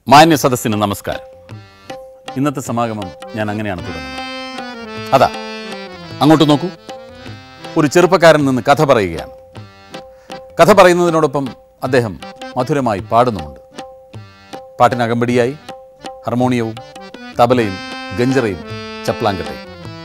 മാന്യ സദസ്സിന് നമസ്കാരം ഇന്നത്തെ സമാഗമം ഞാൻ അങ്ങനെയാണ് തുടങ്ങുന്നത് അതാ അങ്ങോട്ട് നോക്കൂ ഒരു ചെറുപ്പക്കാരൻ നിന്ന് കഥ പറയുകയാണ് കഥ പറയുന്നതിനോടൊപ്പം അദ്ദേഹം മധുരമായി പാടുന്നുമുണ്ട് പാട്ടിന് അകമ്പടിയായി ഹാർമോണിയവും തബലയും ഗഞ്ചറയും ചപ്ലാങ്കട്ടയും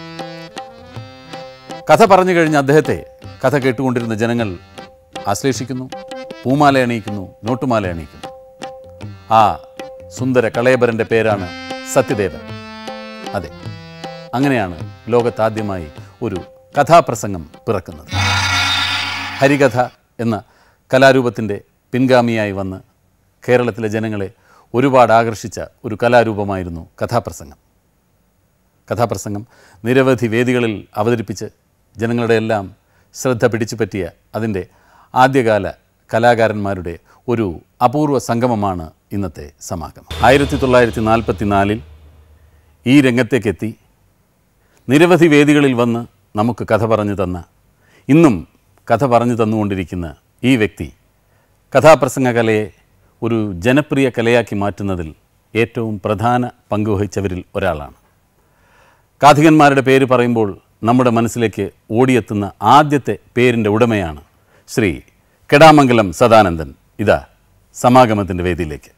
കഥ പറഞ്ഞു കഴിഞ്ഞ അദ്ദേഹത്തെ കഥ കേട്ടുകൊണ്ടിരുന്ന ജനങ്ങൾ ആശ്ലേഷിക്കുന്നു പൂമാല അണിയിക്കുന്നു നോട്ടുമാല അണിയിക്കുന്നു ആ സുന്ദര കളയബരൻ്റെ പേരാണ് സത്യദേവൻ അതെ അങ്ങനെയാണ് ലോകത്താദ്യമായി ഒരു കഥാപ്രസംഗം പിറക്കുന്നത് ഹരികഥ എന്ന കലാരൂപത്തിൻ്റെ പിൻഗാമിയായി വന്ന് കേരളത്തിലെ ജനങ്ങളെ ഒരുപാട് ആകർഷിച്ച ഒരു കലാരൂപമായിരുന്നു കഥാപ്രസംഗം കഥാപ്രസംഗം നിരവധി വേദികളിൽ അവതരിപ്പിച്ച് ജനങ്ങളുടെ എല്ലാം ശ്രദ്ധ പിടിച്ചു പറ്റിയ അതിൻ്റെ ആദ്യകാല കലാകാരന്മാരുടെ ഒരു അപൂർവ സംഗമമാണ് ഇന്നത്തെ സമാഗമം ആയിരത്തി തൊള്ളായിരത്തി നാൽപ്പത്തി നാലിൽ ഈ രംഗത്തേക്കെത്തി നിരവധി വേദികളിൽ വന്ന് നമുക്ക് കഥ പറഞ്ഞു തന്ന ഇന്നും കഥ പറഞ്ഞു തന്നുകൊണ്ടിരിക്കുന്ന ഈ വ്യക്തി കഥാപ്രസംഗ കലയെ ഒരു ജനപ്രിയ കലയാക്കി മാറ്റുന്നതിൽ ഏറ്റവും പ്രധാന പങ്കുവഹിച്ചവരിൽ ഒരാളാണ് കാഥികന്മാരുടെ പേര് പറയുമ്പോൾ നമ്മുടെ മനസ്സിലേക്ക് ഓടിയെത്തുന്ന ആദ്യത്തെ പേരിൻ്റെ ഉടമയാണ് ശ്രീ കെടാമംഗലം സദാനന്ദൻ ഇതാ സമാഗമത്തിൻ്റെ വേദിയിലേക്ക്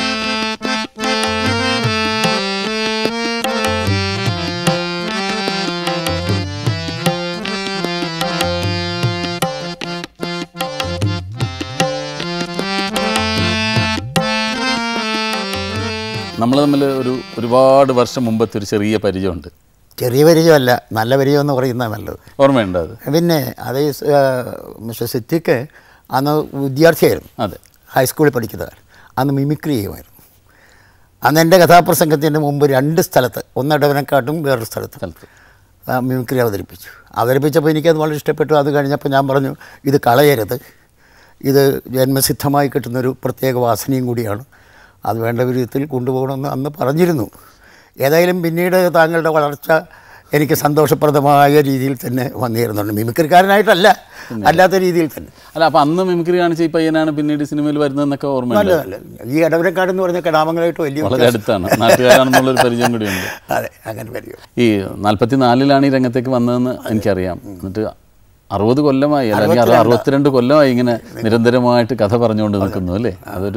നമ്മൾ തമ്മിൽ ഒരു ഒരുപാട് വർഷം മുമ്പത്തെ ഒരു ചെറിയ പരിചയമുണ്ട് ചെറിയ പരിചയമല്ല നല്ല പരിചയം എന്ന് പറയുന്നത് നല്ലത് ഓർമ്മയുണ്ടോ അത് പിന്നെ അത് ഈ സ്- ആ, മിസ്റ്റർ സിദ്ദിഖ് അന്ന് വിദ്യാർത്ഥിയായിരുന്നു അതെ ഹൈസ്കൂളിൽ പഠിക്കുന്നത് അന്ന് മിമിക്രി ചെയ്യുമായിരുന്നു അന്ന് എൻ്റെ കഥാപ്രസംഗത്തിൻ്റെ മുമ്പ് രണ്ട് സ്ഥലത്ത് ഒന്ന് ഇടവനക്കാട്ടും വേറൊരു സ്ഥലത്ത് സ്ഥലത്ത് ആ, മിമിക്രി അവതരിപ്പിച്ചു അവതരിപ്പിച്ചപ്പോൾ എനിക്കത് വളരെ ഇഷ്ടപ്പെട്ടു അത് കഴിഞ്ഞപ്പോൾ ഞാൻ പറഞ്ഞു ഇത് കളയരുത് ഇത് ജന്മസിദ്ധമായി കിട്ടുന്നൊരു പ്രത്യേക വാസനയും കൂടിയാണ് അത് വേണ്ട വിധത്തിൽ കൊണ്ടുപോകണമെന്ന് അന്ന് പറഞ്ഞിരുന്നു ഏതായാലും പിന്നീട് താങ്കളുടെ വളർച്ച എനിക്ക് സന്തോഷപ്രദമായ രീതിയിൽ തന്നെ വന്നിരുന്നുണ്ട് മിമിക്രിക്കാരനായിട്ടല്ല അല്ലാത്ത രീതിയിൽ തന്നെ അല്ല അപ്പം അന്ന് മിമിക്രി കാണിച്ച ഈ പയ്യനാണ് പിന്നീട് സിനിമയിൽ വരുന്നതെന്നൊക്കെ ഓർമ്മയുണ്ട് നല്ല നല്ല ഈ ഇടവരക്കാട് എന്ന് പറഞ്ഞ കടാമങ്ങളായിട്ട് വലിയ വളരെ അടുത്താണ് നാട്ടുകാരാണെന്നുള്ളൊരു പരിചയം കൂടിയുണ്ട് അതെ അങ്ങനെ വരിക ഈ നാൽപ്പത്തി നാലിലാണ് ഈ രംഗത്തേക്ക് വന്നതെന്ന് എനിക്കറിയാം എന്നിട്ട് അറുപത് കൊല്ലമായി അല്ലെങ്കിൽ അറു- അറുപത്തിരണ്ട് കൊല്ലമായി ഇങ്ങനെ നിരന്തരമായിട്ട് കഥ പറഞ്ഞുകൊണ്ട് നിൽക്കുന്നു അല്ലേ അതൊരു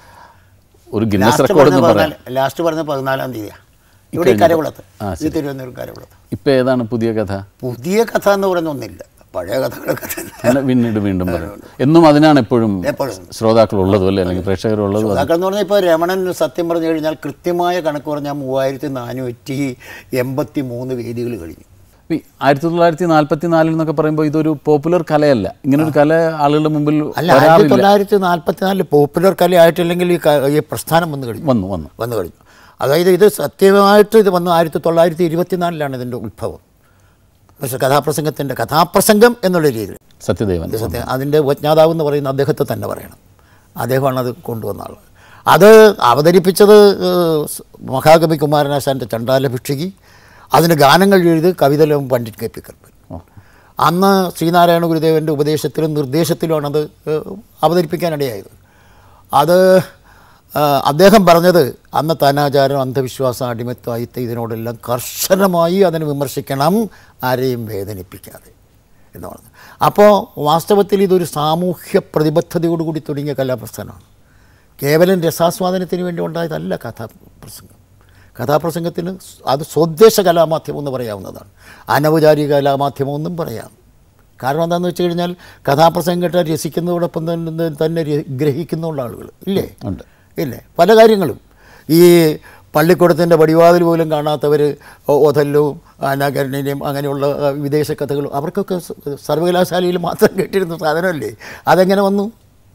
ഒരു ഗിന്നസ് റെക്കോർഡ് എന്ന് പറയാം ലാസ്റ്റ് പറഞ്ഞ പതിനാലാം തീയതിയാണ് ഇവിടെ ഈ കരകുളത്ത് ഈ തിരുവനന്തപുരം കരകുളത്ത് ഇപ്പം ഏതാണ് പുതിയ കഥ പുതിയ കഥ എന്ന് പറയുന്ന ഒന്നില്ല പഴയ കഥകളൊക്കെ തന്നെ എന്നെ പിന്നീട് വീണ്ടും പറയും എന്നും അതിനാണ് എപ്പോഴും എപ്പോഴും ശ്രോതാക്കൾ ഉള്ളതും അല്ലേ അല്ലെങ്കിൽ പ്രേക്ഷകരുള്ളതും അത്. അതൊക്കെ എന്ന് പറഞ്ഞാൽ ഇപ്പോൾ രമണൻ സത്യം പറഞ്ഞു കഴിഞ്ഞാൽ കൃത്യമായ കണക്ക് പറഞ്ഞാൽ മൂവായിരത്തി നാനൂറ്റി എൺപത്തി മൂന്ന് വേദികൾ കഴിഞ്ഞു ഈ ആയിരത്തി തൊള്ളായിരത്തി നാൽപ്പത്തി നാലിൽ എന്നൊക്കെ പറയുമ്പോൾ ഇതൊരു പോപ്പുലർ കലയല്ല ഇങ്ങനെ ഒരു കല ആളുകളുടെ മുമ്പിൽ അല്ല ആയിരത്തി വരാറില്ല തൊള്ളായിരത്തി നാൽപ്പത്തി നാലിൽ പോപ്പുലർ കലയായിട്ടില്ലെങ്കിൽ ഈ ക- ഈ പ്രസ്ഥാനം വന്നു കഴിഞ്ഞു വന്നു വന്നു വന്നു കഴിഞ്ഞു അതായത് ഇത് സത്യമായിട്ട് ഇത് വന്നു ആയിരത്തി തൊള്ളായിരത്തി ഇരുപത്തിനാലിലാണ് ഇതിൻ്റെ ഉത്ഭവം പക്ഷേ കഥാപ്രസംഗത്തിൻ്റെ കഥാപ്രസംഗം എന്നുള്ള രീതിയിൽ സത്യദേവൻ ഇത് സത്യം അതിൻ്റെ ഉപജ്ഞാതാവ് എന്ന് പറയുന്ന അദ്ദേഹത്തെ തന്നെ പറയണം അദ്ദേഹമാണ് അത് കൊണ്ടുവന്ന ആൾ അത് അവതരിപ്പിച്ചത് ഏഹ്, സ് മഹാകവി കുമാരനാശാൻ്റെ ചണ്ടാല ഭിക്ഷുകി അതിന് ഗാനങ്ങൾ എഴുതി കവിതലും പണ്ഡിറ്റ് കെ പി കർപ്പൻ ഓ. അന്ന് ശ്രീനാരായണ ഗുരുദേവൻ്റെ ഉപദേശത്തിലും നിർദ്ദേശത്തിലുമാണ് അത് ഏഹ്, അവതരിപ്പിക്കാനിടയായത് അത് ഏഹ്, അദ്ദേഹം പറഞ്ഞത് അന്നത്തെ അനാചാരം അന്ധവിശ്വാസം അടിമത്വം അയിത്ത ഇതിനോടെല്ലാം കർശനമായി അതിനെ വിമർശിക്കണം ആരെയും വേദനിപ്പിക്കാതെ എന്ന് പറഞ്ഞു അപ്പോൾ വാസ്തവത്തിൽ ഇതൊരു സാമൂഹ്യ പ്രതിബദ്ധതയോടുകൂടി തുടങ്ങിയ കലാപ്രസ്ഥാനമാണ് കേവലം രസാസ്വാദനത്തിന് വേണ്ടി ഉണ്ടായതല്ല കഥാപ്രസംഗം കഥാപ്രസംഗത്തിന് അത് സ്വദേശ കലാമാധ്യമം എന്ന് പറയാവുന്നതാണ് അനൗചാരിക കലാമാധ്യമം എന്നും പറയാം കാരണം എന്താണെന്ന് വെച്ച് കഴിഞ്ഞാൽ കഥാപ്രസംഗം കേട്ടാൽ രസിക്കുന്നതോടൊപ്പം തന്നെ തന്നെ ര- ഗ്രഹിക്കുന്നുള്ള ആളുകൾ ഇല്ലേ ഉണ്ട് ഇല്ലേ പല കാര്യങ്ങളും ഈ പള്ളിക്കൂടത്തിൻ്റെ പടിവാതിൽ പോലും കാണാത്തവർ ഒഥല്ലവും അനാകരണിനെയും അങ്ങനെയുള്ള ആ, വിദേശ കഥകളും അവർക്കൊക്കെ സ- സർവകലാശാലയിൽ മാത്രം കേട്ടിരുന്ന സാധനമല്ലേ അതെങ്ങനെ വന്നു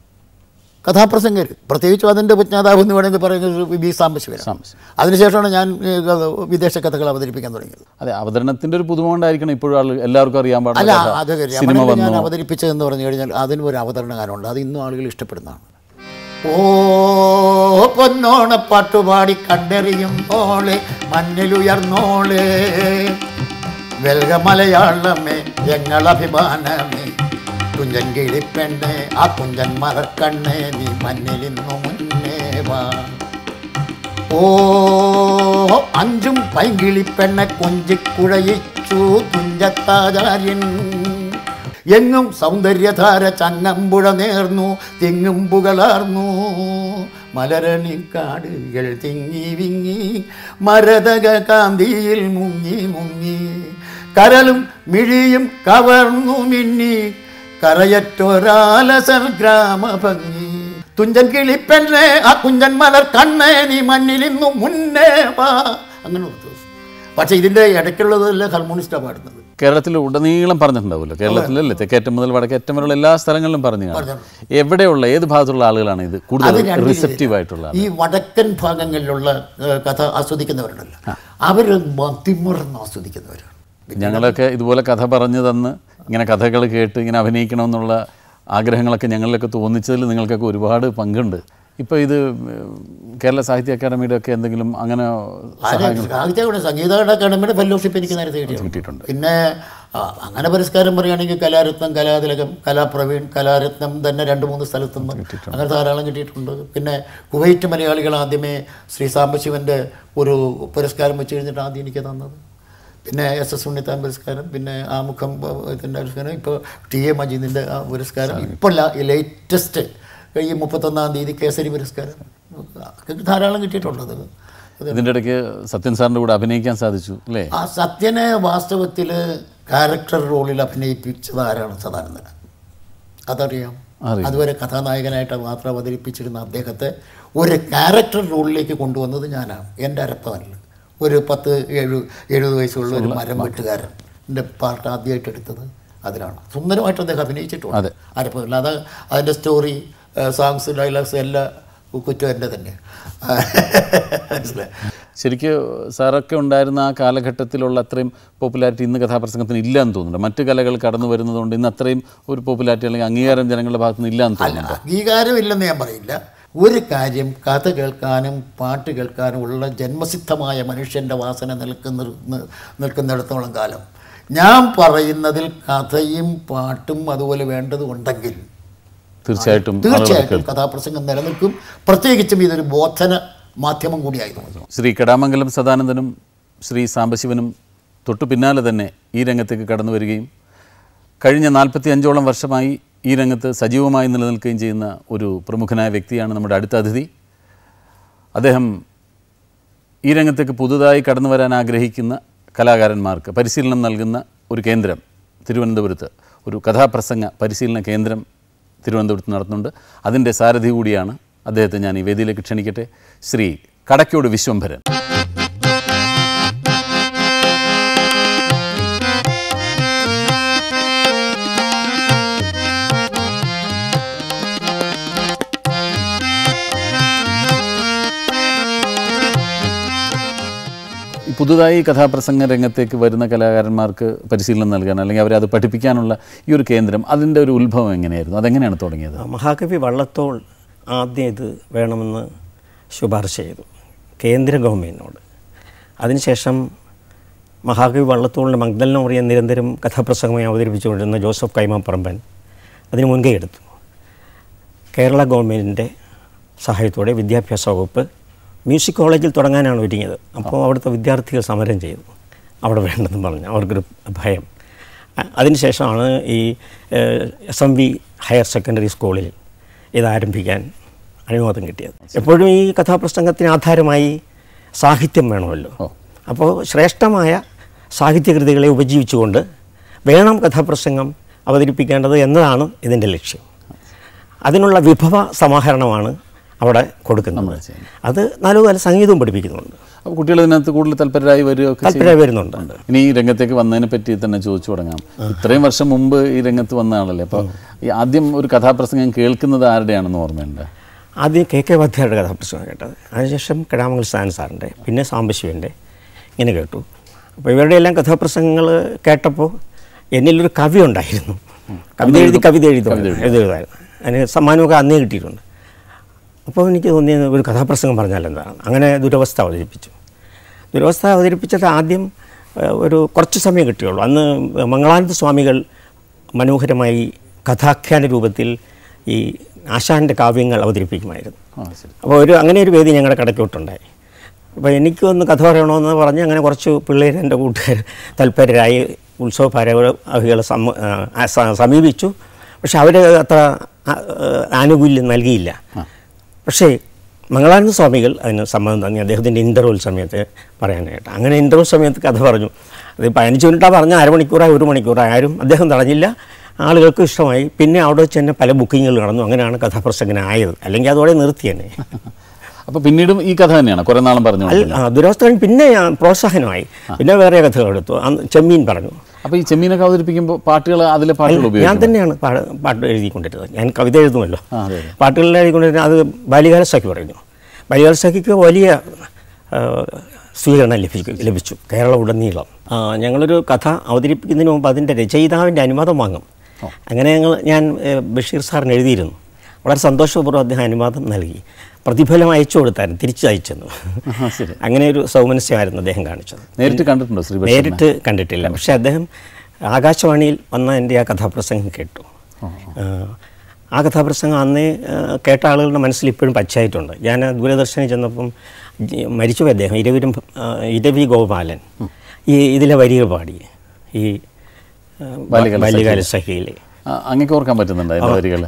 കഥാപ്രസംഗർ പ്രത്യേകിച്ചും അതിൻ്റെ ഉപജ്ഞാതാവ് എന്ന് വേണമെങ്കിൽ പറയുന്നത് വി സാംബശിവരാണ് സാംബശിവൻ. അതിനുശേഷമാണ് ഞാൻ ഈ, ക- വിദേശ കഥകൾ അവതരിപ്പിക്കാൻ തുടങ്ങിയത് അതെ അവതരണത്തിന്റെ ഒരു പുതുമ കൊണ്ടായിരിക്കണം ഇപ്പോഴും ആള് എല്ലാവർക്കും അറിയാൻ അല്ല പാടില്ല അത് സിനിമ രമണനിൽ ഞാൻ വന്നു അവതരിപ്പിച്ചതെന്ന് പറഞ്ഞു കഴിഞ്ഞാൽ അതിന് ഒരു അവതരണ ഗാനമുണ്ട് അത് ഇന്നും ആളുകൾ ഇഷ്ടപ്പെടുന്നതാണ് ഓ പൊന്നോണപ്പാട്ടുപാടി കണ്ടെറിയും ഓളെ മഞ്ഞിലുയർന്നോളെ വെൽക മലയാളമേ ഞങ്ങളഭിമാനമേ കുഞ്ചൻ കിളിപ്പെണ്ണേ ആ കുഞ്ചൻ മറക്കണ്ണേ നീ മഞ്ഞിലിന്നു മുന്നേ വാ ഓ അഞ്ചും പൈങ്കിളിപ്പെണ്ണ കൊഞ്ചിക്കുഴയിച്ചു തുഞ്ചത്താചാര്യൻ എങ്ങും സൗന്ദര്യധാര ചങ്ങമ്പുഴ നേർന്നു തെങ്ങും പുകളാർന്നു മലരണിക്കാടുകൾ തിങ്ങി വിങ്ങി മരതക കാന്തിയിൽ മുങ്ങി മുങ്ങി കരലും മിഴിയും കവർന്നു മിന്നി കരയറ്റൊരാലസൽ ഗ്രാമഭംഗി തുഞ്ചൻ കിളിപ്പെണ്ണേ ആ കുഞ്ചൻ മലർ കണ്ണേ നീ മണ്ണിലിന്നു മുന്നേ വാ അങ്ങനെ ഓർത്തു പക്ഷേ ഇതിൻ്റെ ഇടയ്ക്കുള്ളതല്ല ഹാർമോണിസ്റ്റാണ് പാടുന്നത് കേരളത്തിൽ ഉടനീളം പറഞ്ഞിട്ടുണ്ടാവുമല്ലോ കേരളത്തിലല്ലേ തെക്കേറ്റം മുതൽ വടക്കേറ്റം വരെയുള്ള എല്ലാ സ്ഥലങ്ങളിലും പറഞ്ഞു കാണും എവിടെയുള്ള ഏത് ഭാഗത്തുള്ള ആളുകളാണ് ഇത് കൂടുതൽ അത് രണ്ട് റിസപ്റ്റീവ് ആയിട്ടുള്ള ഈ വടക്കൻ ഭാഗങ്ങളിലുള്ള ഏഹ്, കഥ ആസ്വദിക്കുന്നവരുണ്ടല്ലോ അവർ മതിമറന്ന് ആസ്വദിക്കുന്നവരാണ് ഞങ്ങളൊക്കെ ഇതുപോലെ കഥ പറഞ്ഞു തന്ന് ഇങ്ങനെ കഥകൾ കേട്ട് ഇങ്ങനെ അഭിനയിക്കണമെന്നുള്ള ആഗ്രഹങ്ങളൊക്കെ ഞങ്ങളിലൊക്കെ തോന്നിച്ചതിൽ നിങ്ങൾക്കൊക്കെ ഒരുപാട് പങ്കുണ്ട് ഇപ്പോൾ ഇത് ഉം, കേരള സാഹിത്യ അക്കാദമിയുടെ ഒക്കെ എന്തെങ്കിലും അങ്ങനെ ആരെ സാഹിത്യ സംഗീത അക്കാദമിയുടെ ഫെലോഷിപ്പ് എനിക്ക് നേരത്തെ കിട്ടിയിട്ടുണ്ട് കിട്ടിയിട്ടുണ്ട് പിന്നെ ആ, അങ്ങനെ പുരസ്കാരം പറയുകയാണെങ്കിൽ കലാരത്നം കലാതിലകം കലാപ്രവീൺ കലാരത്നം തന്നെ രണ്ട് മൂന്ന് സ്ഥലത്തുനിന്ന് അങ്ങനെ ധാരാളം കിട്ടിയിട്ടുണ്ട് പിന്നെ കുവൈറ്റ് മലയാളികൾ ആദ്യമേ ശ്രീ സാംബശിവൻ്റെ ഒരു പുരസ്കാരം വെച്ച് കഴിഞ്ഞിട്ട് ആദ്യം എനിക്ക് തന്നത് പിന്നെ എസ് എസ് ഉണ്ണിത്താൻ പുരസ്കാരം പിന്നെ ആമുഖം ഇതിൻ്റെ പുരസ്കാരം ഇപ്പോൾ ടി എ മജീദിൻ്റെ ആ പുരസ്കാരം ഇപ്പോൾ ലേറ്റസ്റ്റ് ഈ മുപ്പത്തൊന്നാം തീയതി കേസരി പുരസ്കാരം ഒക്കെ ധാരാളം കിട്ടിയിട്ടുണ്ട് അത് ഇതിൻ്റെ ഇടയ്ക്ക് സത്യൻ സാറിൻ്റെ കൂടെ അഭിനയിക്കാൻ സാധിച്ചു അല്ലേ ആ സത്യനെ വാസ്തവത്തിൽ ക്യാരക്ടർ റോളിൽ അഭിനയിപ്പിച്ചത് ആരാണ് സദാനന്ദൻ അതറിയാം അറിയാം. അതുവരെ കഥാനായകനായിട്ട് മാത്രം അവതരിപ്പിച്ചിരുന്ന അദ്ദേഹത്തെ ഒരു ക്യാരക്ടർ റോളിലേക്ക് കൊണ്ടുവന്നത് ഞാനാണ് എൻ്റെ അരപ്പവനിൽ ഒരു പത്ത് ഏഴ് എഴുപത് വയസ്സുള്ള ഒരു മരം വെട്ടുകാരൻ എൻ്റെ പാർട്ട് ആദ്യമായിട്ട് എടുത്തത് അതിലാണ് സുന്ദരമായിട്ട് അദ്ദേഹം അഭിനയിച്ചിട്ടുണ്ട് അതെ. അരപ്പവനിൽ അത് അതിൻ്റെ സ്റ്റോറി സോങ്സ് ഡയലോഗ്സ് എല്ലാ കുറ്റം എൻ്റെ തന്നെ മനസ്സിലായി ശരിക്ക് സാറൊക്കെ ഉണ്ടായിരുന്ന ആ കാലഘട്ടത്തിലുള്ള അത്രയും പോപ്പുലാരിറ്റി ഇന്ന് കഥാപ്രസംഗത്തിന് ഇല്ല എന്ന് തോന്നുന്നുണ്ട് മറ്റു കലകൾ കടന്നു വരുന്നതുകൊണ്ട് ഇന്ന് അത്രയും ഒരു പോപ്പുലാരിറ്റി അല്ലെങ്കിൽ അംഗീകാരം ജനങ്ങളുടെ ഭാഗത്ത് നിന്ന് ഇല്ല എന്ന് തോന്നുന്നുണ്ട് അംഗീകാരമില്ലെന്ന് ഞാൻ പറയില്ല ഒരു കാര്യം കഥ കേൾക്കാനും പാട്ട് കേൾക്കാനും ഉള്ള ജന്മസിദ്ധമായ മനുഷ്യൻ്റെ വാസന നിൽക്കുന്ന നിൽക്കുന്നിടത്തോളം കാലം ഞാൻ പറയുന്നതിൽ കഥയും പാട്ടും അതുപോലെ വേണ്ടതുണ്ടെങ്കിൽ തീർച്ചയായിട്ടും ആളുകൾ തീർച്ചയായിട്ടും കഥാപ്രസംഗം നിലനിൽക്കും പ്രത്യേകിച്ചും ഇതൊരു ബോധന മാധ്യമം കൂടിയായിരുന്നു ശ്രീ കടാമംഗലം സദാനന്ദനും ശ്രീ സാംബശിവനും തൊട്ടു പിന്നാലെ തന്നെ ഈ രംഗത്തേക്ക് കടന്നു വരികയും കഴിഞ്ഞ നാൽപ്പത്തി അഞ്ചോളം വർഷമായി ഈ രംഗത്ത് സജീവമായി നിലനിൽക്കുകയും ചെയ്യുന്ന ഒരു പ്രമുഖനായ വ്യക്തിയാണ് നമ്മുടെ അടുത്ത അതിഥി അദ്ദേഹം ഈ രംഗത്തേക്ക് പുതുതായി കടന്നു വരാൻ ആഗ്രഹിക്കുന്ന കലാകാരന്മാർക്ക് പരിശീലനം നൽകുന്ന ഒരു കേന്ദ്രം തിരുവനന്തപുരത്ത് ഒരു കഥാപ്രസംഗ പരിശീലന കേന്ദ്രം തിരുവനന്തപുരത്ത് നടത്തുന്നുണ്ട് അതിൻ്റെ സാരഥി കൂടിയാണ് അദ്ദേഹത്തെ ഞാൻ ഈ വേദിയിലേക്ക് ക്ഷണിക്കട്ടെ ശ്രീ കടക്കോട് വിശ്വംഭരൻ ഈ പുതുതായി കഥാപ്രസംഗ രംഗത്തേക്ക് വരുന്ന കലാകാരന്മാർക്ക് പരിശീലനം നൽകാൻ അല്ലെങ്കിൽ അവരെ അത് പഠിപ്പിക്കാനുള്ള ഈ ഒരു കേന്ദ്രം അതിൻ്റെ ഒരു ഉത്ഭവം എങ്ങനെയായിരുന്നു അതെങ്ങനെയാണ് തുടങ്ങിയത് മഹാകവി വള്ളത്തോൾ ആദ്യം ഇത് വേണമെന്ന് ശുപാർശ ചെയ്തു കേന്ദ്ര ഗവൺമെൻറ്റിനോട് അതിനുശേഷം മഹാകവി വള്ളത്തോളിൻ്റെ മഗ്ദലനോറിയ നിരന്തരം കഥാപ്രസംഗമായി അവതരിപ്പിച്ചുകൊണ്ടിരുന്ന ജോസഫ് കൈമാപ്പറമ്പൻ അതിന് മുൻകൈ എടുത്തു കേരള ഗവൺമെൻറ്റിൻ്റെ സഹായത്തോടെ വിദ്യാഭ്യാസ വകുപ്പ് മ്യൂസിക് കോളേജിൽ തുടങ്ങാനാണ് ഒരുങ്ങിയത് അപ്പോൾ അവിടുത്തെ വിദ്യാർത്ഥികൾ സമരം ചെയ്തു അവിടെ വേണ്ടെന്ന് പറഞ്ഞു അവർക്കൊരു ഭയം അ- അതിനുശേഷമാണ് ഈ S M V higher secondary സ്കൂളിൽ ഇത് ആരംഭിക്കാൻ അനുവാദം കിട്ടിയത് എപ്പോഴും ഈ കഥാപ്രസംഗത്തിന് ആധാരമായി സാഹിത്യം വേണമല്ലോ അപ്പോൾ ശ്രേഷ്ഠമായ സാഹിത്യകൃതികളെ ഉപജീവിച്ചുകൊണ്ട് വേണം കഥാപ്രസംഗം അവതരിപ്പിക്കേണ്ടത് എന്നതാണ് ഇതിൻ്റെ ലക്ഷ്യം അതിനുള്ള വിഭവ സമാഹരണമാണ് അവിടെ കൊടുക്കുന്നത് അത് നല്ലപോലെ സംഗീതവും പഠിപ്പിക്കുന്നുണ്ട് അപ്പോൾ കുട്ടികൾ ഇതിനകത്ത് കൂടുതൽ താല്പര്യരായി വരികയൊക്കെ ചെയ്യും. താല്പര്യം വരുന്നുണ്ട് ഇനി ഈ രംഗത്തേക്ക് വന്നതിനെ പറ്റി തന്നെ ചോദിച്ചു തുടങ്ങാം ഇത്രയും വർഷം മുമ്പ് ഈ രംഗത്ത് വന്ന ആളല്ലേ അപ്പോൾ ഈ ആദ്യം ഒരു കഥാപ്രസംഗം കേൾക്കുന്നത് ആരുടെയാണെന്ന് ഓർമ്മയുണ്ട് ആദ്യം കെ കെ വാദ്യയുടെ കഥാപ്രസംഗം കേട്ടത് അതിനുശേഷം കടാമംഗൽ സാൻ സാറിൻ്റെ പിന്നെ സാംബശിവൻ്റെ ഇങ്ങനെ കേട്ടു അപ്പോൾ ഇവരുടെ എല്ലാം കഥാപ്രസംഗങ്ങൾ കേട്ടപ്പോൾ എന്നിലൊരു കവി ഉണ്ടായിരുന്നു കവിത എഴുതി കവിത എഴുതി എഴുതുമായിരുന്നു അതിന് സമ്മാനമൊക്കെ അന്നേ കിട്ടിയിട്ടുണ്ട് അപ്പോൾ എനിക്ക് തോന്നിയത് ഒരു കഥാപ്രസംഗം പറഞ്ഞാൽ എന്താണ് അങ്ങനെ ദുരവസ്ഥ അവതരിപ്പിച്ചു ദുരവസ്ഥ അവതരിപ്പിച്ചത് ആദ്യം ഏഹ്, ഒരു കുറച്ച് സമയം കിട്ടിയുള്ളൂ അന്ന് മംഗളാനന്ദ സ്വാമികൾ മനോഹരമായി കഥാഖ്യാന രൂപത്തിൽ ഈ ആശാൻ്റെ കാവ്യങ്ങൾ അവതരിപ്പിക്കുമായിരുന്നു ആ ശരി അപ്പോൾ ഒരു അങ്ങനെ ഒരു വേദി ഞങ്ങളുടെ കടക്കോട്ടുണ്ടായി അപ്പോൾ എനിക്കൊന്ന് കഥ പറയണമെന്ന് പറഞ്ഞ് അങ്ങനെ കുറച്ച് പിള്ളേർ എൻ്റെ കൂട്ടുകാർ തൽപരരായി ഉത്സവ ഭാരവാഹികളെ സമ ആ, സ- സമീപിച്ചു പക്ഷെ അവർ അത്ര ആ, ആനുകൂല്യം നൽകിയില്ല പക്ഷേ മംഗളാനന്ദ സ്വാമികൾ അതിന് സമ്മതം തന്നി അദ്ദേഹത്തിൻ്റെ ഇൻ്റർവെൽ സമയത്ത് പറയാനായിട്ട് അങ്ങനെ ഇൻ്റർവെൽ സമയത്ത് കഥ പറഞ്ഞു അത് പതിനഞ്ച് മിനിറ്റാണ് പറഞ്ഞ അരമണിക്കൂറായി ഒരു മണിക്കൂറായി ആരും അദ്ദേഹം തടഞ്ഞില്ല ആളുകൾക്ക് ഇഷ്ടമായി പിന്നെ അവിടെ വെച്ച് തന്നെ പല ബുക്കിങ്ങുകൾ നടന്നു അങ്ങനെയാണ് കഥാപ്രസംഗനായത് അല്ലെങ്കിൽ അതോടെ നിർത്തി തന്നെ അപ്പോൾ പിന്നീടും ഈ കഥ തന്നെയാണ് കുറേ നാളും പറഞ്ഞു അല്ല ആ, ദുരവസ്ഥ പിന്നെ ഞാൻ പ്രോത്സാഹനമായി പിന്നെ വേറെ കഥകൾ എടുത്തു അന്ന് ചെമ്മീൻ പറഞ്ഞു അപ്പോൾ ഈ ചെമ്മീനൊക്കെ അവതരിപ്പിക്കുമ്പോൾ പാട്ടുകൾ അതിലെ പാട്ടുകൾ ഞാൻ ഉപയോഗിക്കും തന്നെയാണ് പാ- പാട്ട് എഴുതിക്കൊണ്ടിരുന്നത് ഞാൻ കവിത എഴുതുമല്ലോ ആ അതെ പാട്ടുകളിൽ എഴുതിക്കൊണ്ടിരുന്നത് അത് ബാല്യകാല സഖി പറയുന്നു ബാല്യകാല സഖിക്ക് വലിയ ആ, സ്വീകരണം ലഭിക്കും ലഭിച്ചു കേരളം ഉടനീളം ആ, ഞങ്ങളൊരു കഥ അവതരിപ്പിക്കുന്നതിന് മുമ്പ് അതിൻ്റെ രചയിതാവിൻ്റെ അനുവാദം വാങ്ങും അങ്ങനെ ഞങ്ങൾ ഞാൻ ഏ, ബഷീർ സാറിന് എഴുതിയിരുന്നു വളരെ സന്തോഷപൂർവ്വം അദ്ദേഹം അനുവാദം നൽകി പ്രതിഫലം അയച്ചു കൊടുത്തായിരുന്നു തിരിച്ചു അയച്ചെന്നു ആ, ശരി അങ്ങനെ ഒരു സൗമനസ്യമായിരുന്നു അദ്ദേഹം കാണിച്ചത് നേരിട്ട് കണ്ടിട്ടുണ്ടോ ശ്രീ ബഷീറിനെ? നേരിട്ട് കണ്ടിട്ടില്ല പക്ഷെ അദ്ദേഹം ആകാശവാണിയിൽ വന്ന എൻ്റെ ആ കഥാപ്രസംഗം കേട്ടു ആ, ആ കഥാപ്രസംഗം അന്നേ ആ, കേട്ട ആളുകളുടെ മനസ്സിൽ ഇപ്പോഴും പച്ചയായിട്ടുണ്ട് ഞാൻ ദൂരദർശനിൽ ചെന്നപ്പം ജി- മരിച്ചുപോയി അദ്ദേഹം ഇരവിരും ആ, ഇരവി ഗോപാലൻ ഈ ഇതിലെ വരികൾ പാടി ഈ ആ, ബാല്യകാല ബാല്യകാല സഖിയിലെ ആ, അങ്ങേക്ക് ഓർക്കാൻ പറ്റുന്നുണ്ടോ അതിൻ്റെ വരികൾ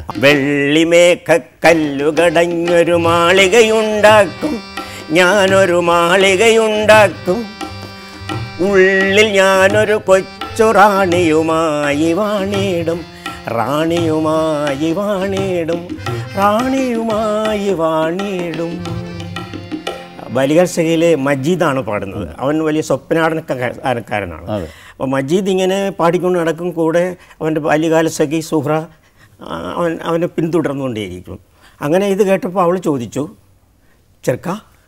വെള്ളിമേഘക്കല്ലുകടഞ്ഞൊരു മാളികയുണ്ടാക്കും ഞാനൊരു മാളികയുണ്ടാക്കും ഉള്ളിൽ ഞാനൊരു കൊച്ചു റാണിയുമായി വാണിടും റാണിയുമായി വാണിടും റാണിയുമായി വാണിടും ബലികർശകയിലെ മജീദാണ് പാടുന്നത് അവൻ വലിയ സ്വപ്നാടനക്കാരനാണ് അതെ. അപ്പോൾ മജീദ് ഇങ്ങനെ പാടിക്കൊണ്ട് നടക്കും കൂടെ അവൻ്റെ ബാല്യകാല സഖി സുഹ്ര ആ, അവൻ അവനെ പിന്തുടർന്നുകൊണ്ടേയിരിക്കും അങ്ങനെ ഇത് കേട്ടപ്പോൾ അവൾ ചോദിച്ചു ചെറുക്ക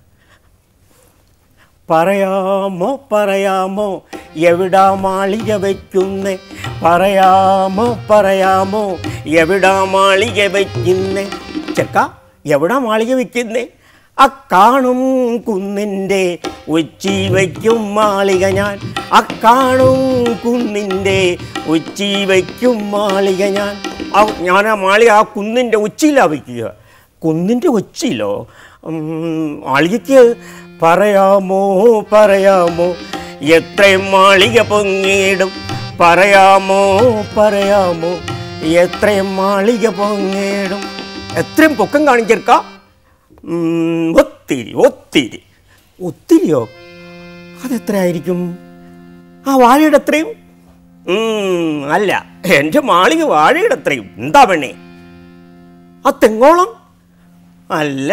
പറയാമോ പറയാമോ എവിടാ മാളിക വയ്ക്കുന്നേ പറയാമോ പറയാമോ എവിടാ മാളിക വയ്ക്കുന്നേ ചെക്ക എവിടാ മാളിക വയ്ക്കുന്നേ ആ കാണും കുന്നിൻ്റെ ഉച്ചി വയ്ക്കും മാളിക ഞാൻ ആ കാണും കുന്നിൻ്റെ ഉച്ചി വയ്ക്കും മാളിക ഞാൻ ആ ഞാൻ ആ മാളിക ആ കുന്നിൻ്റെ ഉച്ചിയിലാണ് വയ്ക്കുക കുന്നിൻ്റെ ഉച്ചിയിലോ ഉം, മാളികയ്ക്ക് പറയാമോ പറയാമോ എത്രയും മാളിക പൊങ്ങിയിടും പറയാമോ പറയാമോ എത്രയും മാളിക പൊങ്ങിയിടും എത്രയും പൊക്കം കാണിച്ചെടുക്ക ഒത്തിരി ഒത്തിരി ഒത്തിരിയോ അതെത്രയായിരിക്കും ആ വാഴയുടെ അത്രയും ഉം, അല്ല എൻ്റെ മാളിക വാഴയുടെ അത്രയും എന്താ പെണ്ണേ ആ തെങ്ങോളം അല്ല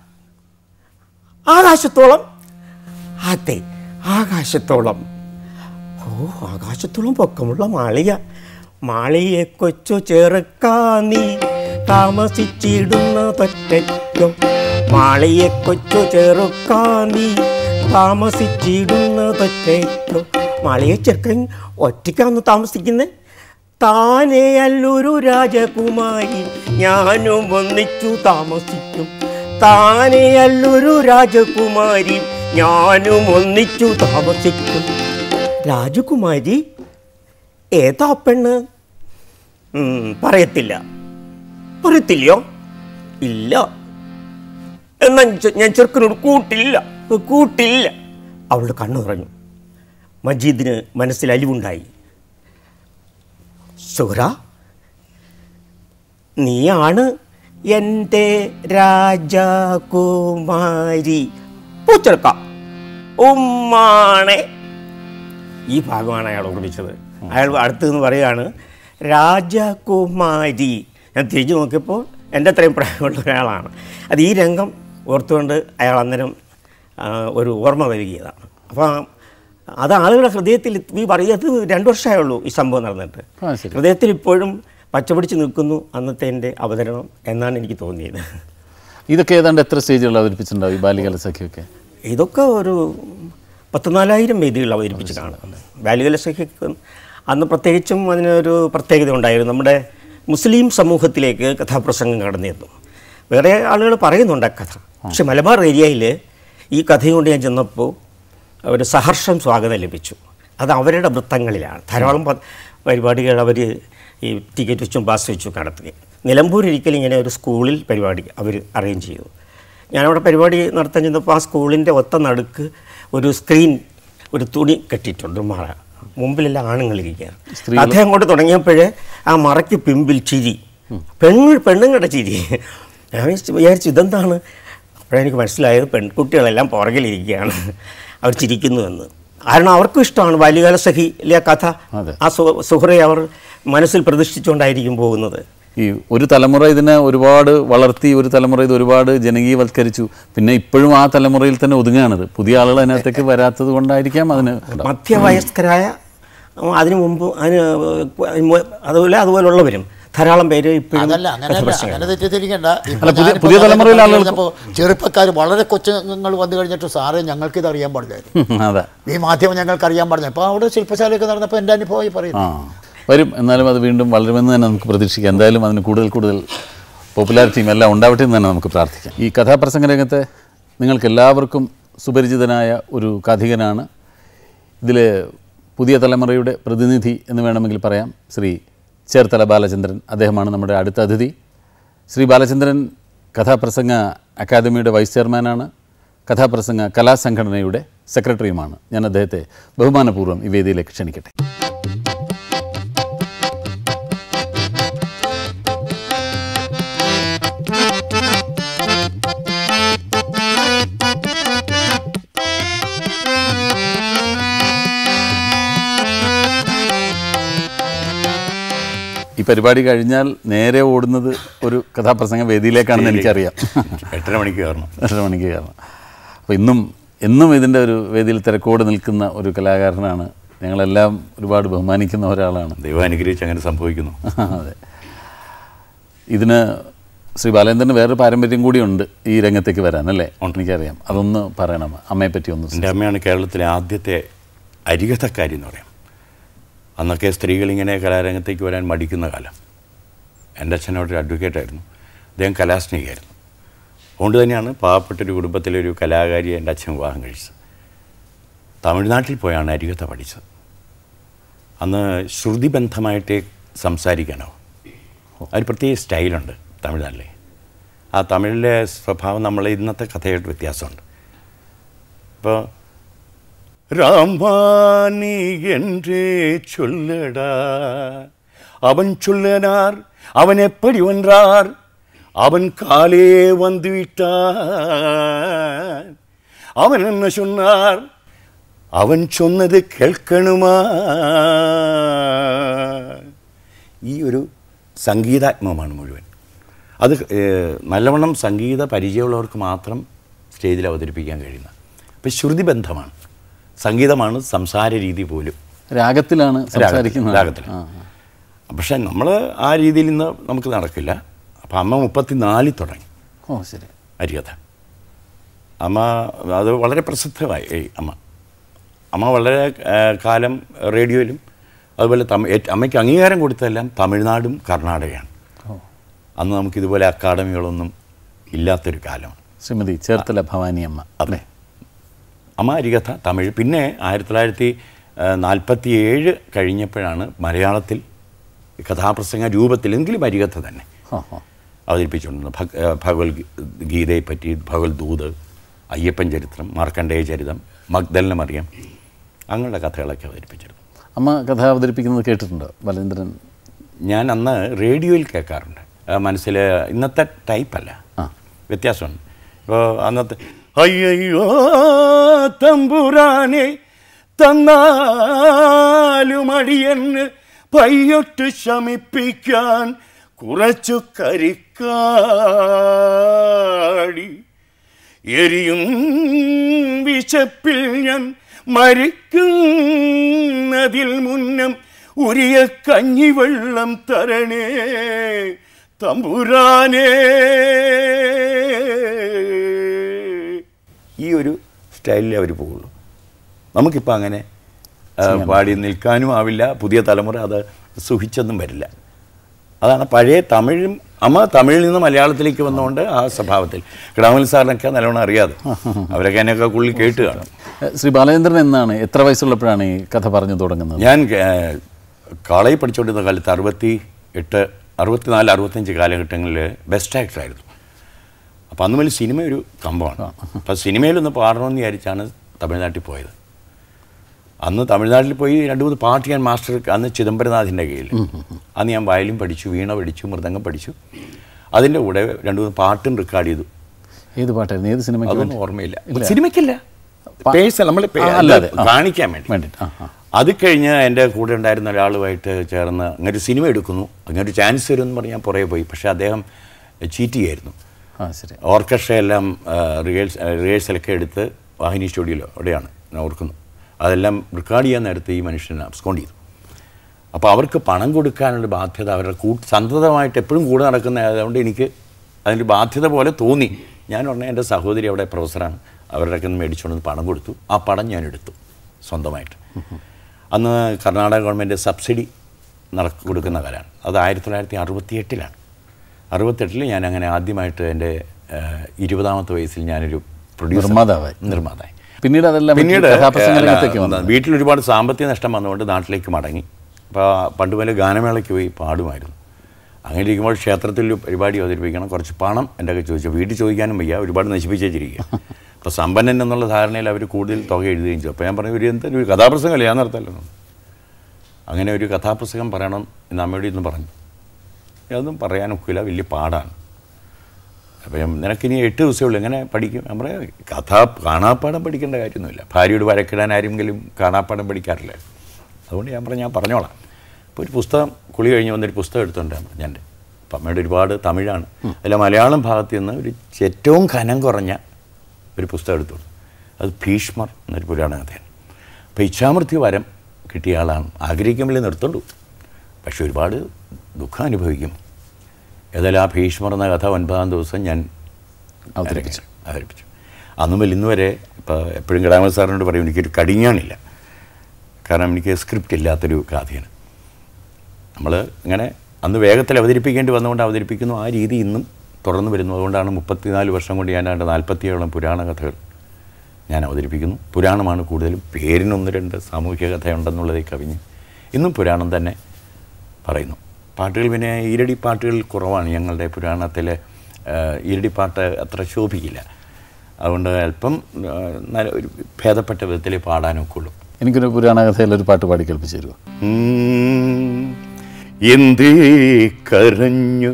ആകാശത്തോളം അതെ ആകാശത്തോളം ഓ ആകാശത്തോളം പൊക്കമുള്ള മാളിക മാളിയെ കൊച്ചു ചെറുക്കാ നീ താമസിച്ചിടുന്ന തൊറ്റയ്ക്കോ മാളിയെ കൊച്ചു ചെറുക്കാ നീ താമസിച്ചിടുന്ന തൊറ്റയ്ക്കോ മാളിയെ ചെറുക്കൻ ഒറ്റയ്ക്കാന്ന് താമസിക്കുന്നേ താനേ അല്ലൊരു രാജകുമാരി ഞാനും ഒന്നിച്ചു താമസിക്കും താനേ അല്ലൊരു രാജകുമാരി ഞാനും ഒന്നിച്ചു താമസിക്കും രാജകുമാരി ഏതാ പെണ്ണ് ഉം, പറയത്തില്ല പറയത്തില്ലയോ ഇല്ല എന്നാ ചെ- ഞാൻ ചെറുക്കനോട് കൂട്ടില്ല കൂട്ടില്ല അവളുടെ കണ്ണു നിറഞ്ഞു മജീദിന് മനസ്സിൽ അലിവുണ്ടായി സുഹ്ര നീയാണ് എൻ്റെ രാജകുമാരി പൂച്ചെടുക്ക ഉമ്മാണേ ഈ ഭാഗമാണ് അയാൾ ഓർമ്മിച്ചത് അയാൾ അടുത്ത് നിന്ന് പറയുകയാണ് രാജകുമാരി ഞാൻ തിരിഞ്ഞു നോക്കിയപ്പോൾ എൻ്റെ അത്രയും പ്രായമുള്ള ഒരാളാണ് അത് ഈ രംഗം ഓർത്തുകൊണ്ട് അയാൾ അന്നേരം ആ, ഒരു ഓർമ്മ നൽകിയതാണ് അപ്പോൾ അത് ആളുകളുടെ ഹൃദയത്തിൽ ഈ പറയുന്നത് രണ്ട് വർഷമായുള്ളൂ ഈ സംഭവം നടന്നിട്ട് ആ ശരി ഹൃദയത്തിൽ ഇപ്പോഴും പച്ചപിടിച്ച് നിൽക്കുന്നു അന്നത്തെ എൻ്റെ അവതരണം എന്നാണ് എനിക്ക് തോന്നിയത് ഇതൊക്കെ ഏതാണ്ട് എത്ര സ്റ്റേജുകൾ അവതരിപ്പിച്ചിട്ടുണ്ടാവും ഈ ബാലികാല സഖിയൊക്കെ ഇതൊക്കെ ഒരു പത്തുനാലായിരം വേദികൾ അവതരിപ്പിച്ച് കാണും ബാലികല സഖ്യക്ക് അന്ന് പ്രത്യേകിച്ചും അതിനൊരു പ്രത്യേകത ഉണ്ടായിരുന്നു നമ്മുടെ മുസ്ലിം സമൂഹത്തിലേക്ക് കഥാപ്രസംഗം കടന്നിരുന്നു വേറെ ആളുകൾ പറയുന്നുണ്ട് ആ കഥ പക്ഷെ മലബാർ ഏരിയയിൽ ഈ കഥയും കൊണ്ട് ഞാൻ ചെന്നപ്പോൾ ഒരു സഹർഷം സ്വാഗതം ലഭിച്ചു അത് അവരുടെ വൃത്തങ്ങളിലാണ് ധാരാളം പ- പരിപാടികൾ അവർ ഈ ടിക്കറ്റ് വെച്ചും പാസ് വെച്ചും നടത്തി നിലമ്പൂർ ഒരിക്കലും ഇങ്ങനെ ഒരു സ്കൂളിൽ പരിപാടി അവർ അറേഞ്ച് ചെയ്തു ഞാനവിടെ പരിപാടി നടത്താൻ ചെന്നപ്പോൾ ആ സ്കൂളിൻ്റെ ഒത്ത നടുക്ക് ഒരു സ്ക്രീൻ ഒരു തുണി കെട്ടിയിട്ടുണ്ട് ഒരു മറ മുമ്പിലെല്ലാം ആണുങ്ങളിരിക്കുകയാണ് അദ്ദേഹം അങ്ങോട്ട് തുടങ്ങിയപ്പോഴേ ആ മറയ്ക്ക് പിമ്പിൽ ചിരി പെണ്ണു പെണ്ണുങ്ങളുടെ ചിരി ഞാൻ വിചാരിച്ചു- വിചാരിച്ചു ഇതെന്താണ് അപ്പോഴെനിക്ക് മനസ്സിലായത് പെൺകുട്ടികളെല്ലാം പുറകിലിരിക്കുകയാണ് അവർ ചിരിക്കുന്നുവെന്ന് കാരണം അവർക്കും ഇഷ്ടമാണ് ബാല്യകാല സഖി ഇല്ലേ ആ കഥ അതെ. ആ സു സുഹൃയെ അവർ മനസ്സിൽ പ്രതിഷ്ഠിച്ചുകൊണ്ടായിരിക്കും പോകുന്നത് ഈ ഒരു തലമുറ ഇതിനെ ഒരുപാട് വളർത്തി ഒരു തലമുറ ഇത് ഒരുപാട് ജനകീയവൽക്കരിച്ചു പിന്നെ ഇപ്പോഴും ആ തലമുറയിൽ തന്നെ ഒതുങ്ങുകയാണിത് പുതിയ ആളുകൾ അതിനകത്തേക്ക് വരാത്തത് കൊണ്ടായിരിക്കാം അതിന് ഉണ്ടാവുക. മധ്യവയസ്കരായ ഉം, അതിനു മുമ്പ് അതിന് ഉം, അതുപോലെ അതുപോലുള്ളവരും ധാരാളം പേര് ഇപ്പോഴും അതല്ല അങ്ങനെയല്ല കഥാപ്രസംഗം അങ്ങനെ തെറ്റിദ്ധരിക്കണ്ട ഇപ്പൊ അല്ല, പുതിയ- ഞാനിപ്പോ പുതിയ നേരത്തെ തലമുറയിലെ പറഞ്ഞു ആളുകൾക്ക് കഴിഞ്ഞപ്പോ ചെറുപ്പക്കാർ വളരെ കൊച്ചുങ്ങൾ വന്നു കഴിഞ്ഞിട്ട് സാറേ ഞങ്ങൾക്ക് ഇത് അറിയാൻ പാടില്ലായിരുന്നു അതെ ഈ മാധ്യമം ഞങ്ങൾക്ക് അറിയാൻ പാടില്ല അപ്പോൾ അവിടെ ശില്പശാലയൊക്കെ നടന്നപ്പോൾ എൻ്റെ അനുഭവമായി പറയും ആ വരും എന്നാലും അത് വീണ്ടും വളരുമെന്ന് തന്നെ നമുക്ക് പ്രതീക്ഷിക്കാം എന്തായാലും അതിന് കൂടുതൽ കൂടുതൽ പോപ്പുലാരിറ്റിയും എല്ലാം ഉണ്ടാവട്ടെ എന്ന് തന്നെ നമുക്ക് പ്രാർത്ഥിക്കാം ഈ കഥാപ്രസംഗ രംഗത്തെ നിങ്ങൾക്ക് എല്ലാവർക്കും സുപരിചിതനായ ഒരു കഥികനാണ് ഇതിൽ പുതിയ തലമുറയുടെ പ്രതിനിധി എന്ന് വേണമെങ്കിൽ പറയാം ശ്രീ ചേർത്തല ബാലചന്ദ്രൻ അദ്ദേഹമാണ് നമ്മുടെ അടുത്ത അതിഥി ശ്രീ ബാലചന്ദ്രൻ കഥാപ്രസംഗ അക്കാദമിയുടെ വൈസ് ചെയർമാനാണ് കഥാപ്രസംഗ കലാസംഘടനയുടെ സെക്രട്ടറിയുമാണ് ഞാൻ അദ്ദേഹത്തെ ബഹുമാനപൂർവ്വം ഈ വേദിയിലേക്ക് ക്ഷണിക്കട്ടെ ഈ പരിപാടി കഴിഞ്ഞാൽ നേരെ ഓടുന്നത് ഒരു കഥാപ്രസംഗ വേദിയിലേക്കാണെന്ന് എനിക്കറിയാം എട്ടര മണിക്ക് കയറണം എട്ടര മണിക്ക് കയറണം അപ്പോൾ ഇന്നും എന്നും ഇതിൻ്റെ ഒരു വേദിയിൽ തിരക്കോട് നിൽക്കുന്ന ഒരു കലാകാരനാണ് ഞങ്ങളെല്ലാം ഒരുപാട് ബഹുമാനിക്കുന്ന ഒരാളാണ് ദൈവം അനുഗ്രഹിച്ച് അങ്ങനെ സംഭവിക്കുന്നു അതെ ഇതിന് ശ്രീ ബാലേന്ദ്രന് വേറൊരു പാരമ്പര്യം കൂടിയുണ്ട് ഈ രംഗത്തേക്ക് വരാൻ അല്ലേ എനിക്കറിയാം അതൊന്ന് പറയണം അമ്മയെ പറ്റി ഒന്ന് എൻ്റെ അമ്മയാണ് കേരളത്തിലെ ആദ്യത്തെ അരികഥക്കാരി എന്ന് പറയാം അന്നൊക്കെ സ്ത്രീകളിങ്ങനെ കലാരംഗത്തേക്ക് വരാൻ മടിക്കുന്ന കാലം എൻ്റെ അച്ഛനോട് ഒരു അഡ്വക്കേറ്റായിരുന്നു അദ്ദേഹം കലാസ്നേഹിയായിരുന്നു അതുകൊണ്ട് തന്നെയാണ് പാവപ്പെട്ടൊരു കുടുംബത്തിലൊരു കലാകാരിയെ എൻ്റെ അച്ഛൻ വിവാഹം കഴിച്ചത് തമിഴ്നാട്ടിൽ പോയാണ് അരികഥ പഠിച്ചത് അന്ന് ശ്രുതിബന്ധമായിട്ടേ സംസാരിക്കാനാവും ഒരു പ്രത്യേക സ്റ്റൈലുണ്ട് തമിഴ്നാട്ടിലെ ആ തമിഴിലെ സ്വഭാവം നമ്മളെ ഇന്നത്തെ കഥയായിട്ട് വ്യത്യാസമുണ്ട് ഇപ്പോൾ ராமானி என்றே சொல்லடா அவன் சொல்லனார் அவன் எப்படி வென்றார் அவன் காலே வந்து விட்டான் அவன் என்ன சொன்னார் அவன் சொன்னது കേൾക്കണുമാ ഈ ഒരു സംഗീതാത്മകമാണ് മുഴുവൻ അത് ഏഹ്, നല്ലവണ്ണം സംഗീത പരിചയമുള്ളവർക്ക് മാത്രം സ്റ്റേജിൽ അവതരിപ്പിക്കാൻ കഴിയുന്ന അപ്പം ശ്രുതിബന്ധമാണ് സംഗീതമാണ് സംസാര രീതി പോലും രാഗത്തിലാണ് സംസാരിക്കുന്നത് രാഗത്തിൽ ആ, പക്ഷേ നമ്മൾ ആ രീതിയിൽ ഇന്ന് നമുക്ക് നടക്കില്ല അപ്പം അമ്മ മുപ്പത്തിനാലിൽ തുടങ്ങി ഓ ശരി അരികഥ അമ്മ അത് വളരെ പ്രസിദ്ധമായി ഈ അമ്മ അമ്മ വളരെ ആ, കാലം റേഡിയോയിലും അതുപോലെ തമി ഏറ്റ് അമ്മയ്ക്ക് അംഗീകാരം കൊടുത്തതെല്ലാം തമിഴ്നാടും കർണാടകയാണ് അന്ന് നമുക്കിതുപോലെ അക്കാഡമികളൊന്നും ഇല്ലാത്തൊരു കാലമാണ് ശ്രീമതി ചേർത്തല ഭവാനി അമ്മ അതെ അമ്മ അരികഥ തമിഴ് പിന്നെ ആയിരത്തി തൊള്ളായിരത്തി നാൽപ്പത്തി ഏഴ് കഴിഞ്ഞപ്പോഴാണ് മലയാളത്തിൽ കഥാപ്രസംഗ രൂപത്തിൽ എങ്കിലും അരികഥ തന്നെ ഓ ഓ അവതരിപ്പിച്ചുകൊണ്ടിരുന്നത് ഭഗ് ഏഹ് ഭഗവത് ഗീതയെ പറ്റി ഭഗവത് ദൂത് അയ്യപ്പൻ ചരിത്രം മാർക്കണ്ഡേയ ചരിതം മഗ്ദലിനെ മറിയം അങ്ങനെയുള്ള കഥകളൊക്കെ അവതരിപ്പിച്ചിരുന്നു അമ്മ കഥ അവതരിപ്പിക്കുന്നത് കേട്ടിട്ടുണ്ടോ ബാലേന്ദ്രൻ ഞാൻ അന്ന് റേഡിയോയിൽ കേൾക്കാറുണ്ട് ആ മനസ്സിൽ ഇന്നത്തെ ടൈപ്പല്ല ആ. വ്യത്യാസമുണ്ട് ഇപ്പോൾ അന്നത്തെ അയ്യോ തമ്പുരാനെ തന്നാലും അടിയെന്ന് പയ്യൊട്ട് ശമിപ്പിക്കാൻ കുറച്ചു കരിക്കാടി എരിയും വിശപ്പിൽ ഞാൻ മരിക്കുന്നതിൽ മുന്നം ഉരിയ കഞ്ഞിവെള്ളം തരണേ തമ്പുരാനേ ഈ ഒരു സ്റ്റൈലിൽ അവർ പോകുള്ളൂ നമുക്കിപ്പോൾ അങ്ങനെ ആ, പാടി നിൽക്കാനും ആവില്ല പുതിയ തലമുറ അത് സുഖിച്ചൊന്നും വരില്ല അതാണ് പഴയ തമിഴും അമ്മ തമിഴിൽ നിന്ന് മലയാളത്തിലേക്ക് വന്നുകൊണ്ട് ആ സ്വഭാവത്തിൽ കിടാമൽ സാറിനൊക്കെ നല്ലോണം അറിയാതെ അവരൊക്കെ എന്നെയൊക്കെ ഉള്ളിൽ കേട്ട് കാണും ഏ, ശ്രീ ബാലേന്ദ്രൻ എന്നാണ് എത്ര വയസ്സുള്ളപ്പോഴാണ് ഈ കഥ പറഞ്ഞു തുടങ്ങുന്നത് ഞാൻ കോളേജിൽ പഠിച്ചുകൊണ്ടിരുന്ന കാലത്ത് അറുപത്തി എട്ട് അറുപത്തിനാല് അറുപത്തഞ്ച് കാലഘട്ടങ്ങളിൽ ബെസ്റ്റ് ആക്ടറായിരുന്നു അപ്പോൾ അന്ന് മുതൽ സിനിമ ഒരു കമ്പമാണ് അപ്പോൾ സിനിമയിലൊന്ന് പാടണമെന്ന് വിചാരിച്ചാണ് തമിഴ്നാട്ടിൽ പോയത് അന്ന് തമിഴ്നാട്ടിൽ പോയി രണ്ട് മൂന്ന് പാട്ട് ഞാൻ മാസ്റ്റർ അന്ന് ചിദംബരനാഥിൻ്റെ കീഴിൽ അന്ന് ഞാൻ വയലിൻ പഠിച്ചു വീണ പഠിച്ചു മൃദംഗം പഠിച്ചു അതിൻ്റെ കൂടെ രണ്ട് മൂന്ന് പാട്ടും റെക്കോർഡ് ചെയ്തു ഏത് പാട്ടായിരുന്നു ഏത് സിനിമയ്ക്ക് വേണ്ടി? അതൊന്നും ഓർമ്മയില്ല സിനിമയ്ക്കില്ല പേഴ്സൺ നമ്മൾ ആ, അല്ലാതെ, ആ. കാണിക്കാൻ വേണ്ടി വേണ്ടിയിട്ട് ആ ആ അത് കഴിഞ്ഞ് എൻ്റെ കൂടെ ഉണ്ടായിരുന്ന ഒരാളുമായിട്ട് ചേർന്ന് അങ്ങനെ ഒരു സിനിമ എടുക്കുന്നു അങ്ങനെ ഒരു ചാൻസ് വരുമെന്ന് പറഞ്ഞ് ഞാൻ പുറകെ പോയി പക്ഷേ അദ്ദേഹം ചീറ്റ് ചെയ്യായിരുന്നു ആ ശരി ഓർക്കസ്ട്ര എല്ലാം റിഹേഴ്സ് റിഹേഴ്സലൊക്കെ എടുത്ത് വാഹിനി സ്റ്റുഡിയോയിൽ അവിടെയാണ് ഞാൻ ഓർക്കുന്നു അതെല്ലാം റെക്കോർഡ് ചെയ്യാൻ നേരത്ത് ഈ മനുഷ്യനെ അബ്സ്കോണ്ട് ചെയ്തു അപ്പോൾ അവർക്ക് പണം കൊടുക്കാനുള്ള ബാധ്യത അവരുടെ കൂട്ട് സന്തതമായിട്ട് എപ്പോഴും കൂടെ നടക്കുന്ന അതുകൊണ്ട് എനിക്ക് അതിൻ്റെ ബാധ്യത പോലെ തോന്നി ഞാൻ ഉടനെ എൻ്റെ സഹോദരി അവിടെ പ്രൊഫസറാണ് അവരുടെയൊക്കെ ഒന്ന് മേടിച്ചുകൊണ്ട് വന്ന് പണം കൊടുത്തു ആ പണം ഞാൻ എടുത്തു സ്വന്തമായിട്ട് അന്ന് കർണാടക ഗവൺമെൻറ് സബ്സിഡി നട കൊടുക്കുന്ന കാലമാണ് അത് ആയിരത്തി തൊള്ളായിരത്തി അറുപത്തി എട്ടിലാണ് അറുപത്തെട്ടിൽ ഞാൻ അങ്ങനെ ആദ്യമായിട്ട് എൻ്റെ ഏഹ്, ഇരുപതാമത്തെ വയസ്സിൽ ഞാനൊരു പ്രൊഡ്യൂസർ നിർമ്മാതാവായി. നിർമ്മാതായി പിന്നീട് അതെല്ലാം പിന്നീട് കഥാപ്രസംഗ അല്ല, രംഗത്തേക്ക് വന്നു വീട്ടിൽ ഒരുപാട് സാമ്പത്തിക നഷ്ടം വന്നുകൊണ്ട് നാട്ടിലേക്ക് മടങ്ങി അപ്പോൾ പണ്ട് പോലെ ഗാനമേളയ്ക്ക് പോയി പാടുമായിരുന്നു അങ്ങനെ ഇരിക്കുമ്പോൾ ക്ഷേത്രത്തിൽ ഒരു പരിപാടി അവതരിപ്പിക്കണം കുറച്ച് പണം എൻ്റെ ഒക്കെ ചോദിച്ചു വീട്ടിൽ ചോദിക്കാനും വയ്യ ഒരുപാട് നശിപ്പിച്ചിരിക്കുക അപ്പോൾ സമ്പന്നൻ എന്നുള്ള ധാരണയിൽ അവർ കൂടുതൽ തുക എഴുതുകയും ചെയ്തു അപ്പോൾ ഞാൻ പറഞ്ഞു ഒരു എന്തൊരു ഒരു കഥാപ്രസംഗമല്ലേ ഞാൻ നടത്തല്ലോ അങ്ങനെ ഒരു കഥാപ്രസംഗം പറയണം എന്ന് അമ്മയോട് ഇന്ന് പറഞ്ഞു അതൊന്നും പറയാനൊക്കില്ല വലിയ പാടാണ് അപ്പം ഞാൻ നിനക്കിനി എട്ട് ദിവസമേ ഉള്ളൂ എങ്ങനെ പഠിക്കും ഞാൻ പറയാം കഥ കാണാപ്പാടം പഠിക്കേണ്ട കാര്യമൊന്നുമില്ല ഭാര്യയോട് വരക്കിടാൻ ആരെങ്കിലും കാണാപ്പാടം പഠിക്കാറില്ല അതുകൊണ്ട് ഞാൻ പറഞ്ഞു ഞാൻ പറഞ്ഞോളാം അപ്പോൾ ഒരു പുസ്തകം കുളി കഴിഞ്ഞ് വന്നൊരു പുസ്തകം എടുത്തുകൊണ്ട് ഞാൻ അപ്പം അമ്മയുടെ ഒരുപാട് തമിഴാണ് അതിൽ മലയാളം ഭാഗത്ത് നിന്ന് ഒരു ഏറ്റവും ഖനം കുറഞ്ഞ ഒരു പുസ്തകം എടുത്തോളൂ അത് ഭീഷ്മർ എന്നൊരു പുരാണ കഥയാണ് അപ്പോൾ ഇച്ഛാമൃത്യു വരം കിട്ടിയ ആളാണ് ആഗ്രഹിക്കുമ്പോഴേ നിർത്തുള്ളൂ പക്ഷെ ഒരുപാട് ദുഃഖം അനുഭവിക്കും ഏതായാലും ആ ഭീഷ്മർ എന്ന കഥ ഒൻപതാം ദിവസം ഞാൻ അവതരിപ്പിച്ചു. അവതരിപ്പിച്ചു അന്ന് മുതൽ ഇന്ന് വരെ ഇപ്പോൾ എപ്പോഴും കടാമ സാറിനോട് പറയും എനിക്കൊരു കടിഞ്ഞാണില്ല കാരണം എനിക്ക് സ്ക്രിപ്റ്റ് ഇല്ലാത്തൊരു കഥയാണ് നമ്മൾ ഇങ്ങനെ അന്ന് വേഗത്തിൽ അവതരിപ്പിക്കേണ്ടി വന്നുകൊണ്ട് അവതരിപ്പിക്കുന്നു ആ രീതി ഇന്നും തുടർന്ന് വരുന്നു അതുകൊണ്ടാണ് മുപ്പത്തിനാല് വർഷം കൊണ്ട് ഞാൻ ഏതാണ്ട് നാൽപ്പത്തിയേഴോളം പുരാണ കഥകൾ ഞാൻ അവതരിപ്പിക്കുന്നു പുരാണമാണ് കൂടുതലും പേരിനൊന്ന് രണ്ട് സാമൂഹിക കഥയുണ്ടെന്നുള്ളതേ കവിഞ്ഞ് ഇന്നും പുരാണം തന്നെ പറയുന്നു പാട്ടുകൾ പിന്നെ ഈരടി പാട്ടുകൾ കുറവാണ് ഞങ്ങളുടെ പുരാണത്തിലെ ആ, ഈരടി പാട്ട് അത്ര ശോഭിക്കില്ല അതുകൊണ്ട് അല്പം ആ, നല്ല ഒരു ഭേദപ്പെട്ട വിധത്തിൽ പാടാനൊക്കെ ഉള്ളൂ എനിക്കൊരു പുരാണ കഥയിൽ ഒരു പാട്ട് പാടി കേൾപ്പിച്ചു തരുമോ ഉം. എന്തേ കരഞ്ഞു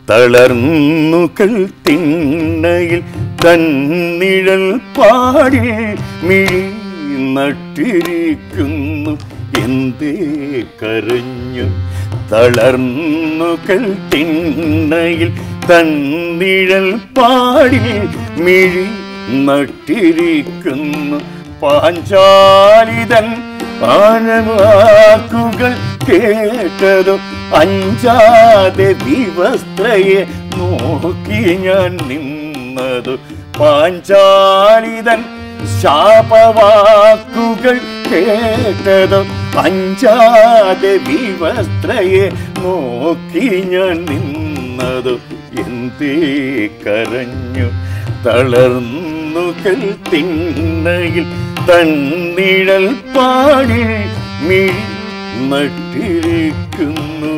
തളർന്നു തിണ്ണയിൽ തന്നിഴൽ പാടി മിഴി നട്ടിരിക്കുന്നു എന്തേ കരഞ്ഞു തളർന്നു തിണ്ണയിൽ തന്നിഴൽ പാടി മിഴി നട്ടിരിക്കുന്നു പാഞ്ചാലിതൻ ആനവാക്കുകൾ കേട്ടതു അഞ്ചാതെ വിവസ്ത്രയെ നോക്കി ഞാൻ നിന്നതു പാഞ്ചാലിതൻ ശാപവാക്കുകൾ കേട്ടതു അഞ്ചാതെ വിവസ്ത്രയെ നോക്കി ഞാൻ നിന്നതു എന്തേ കരഞ്ഞു തളർന്നു തിണ്ണയിൽ തന്നിഴൽ പാടി മിഴി നട്ടിരിക്കുന്നു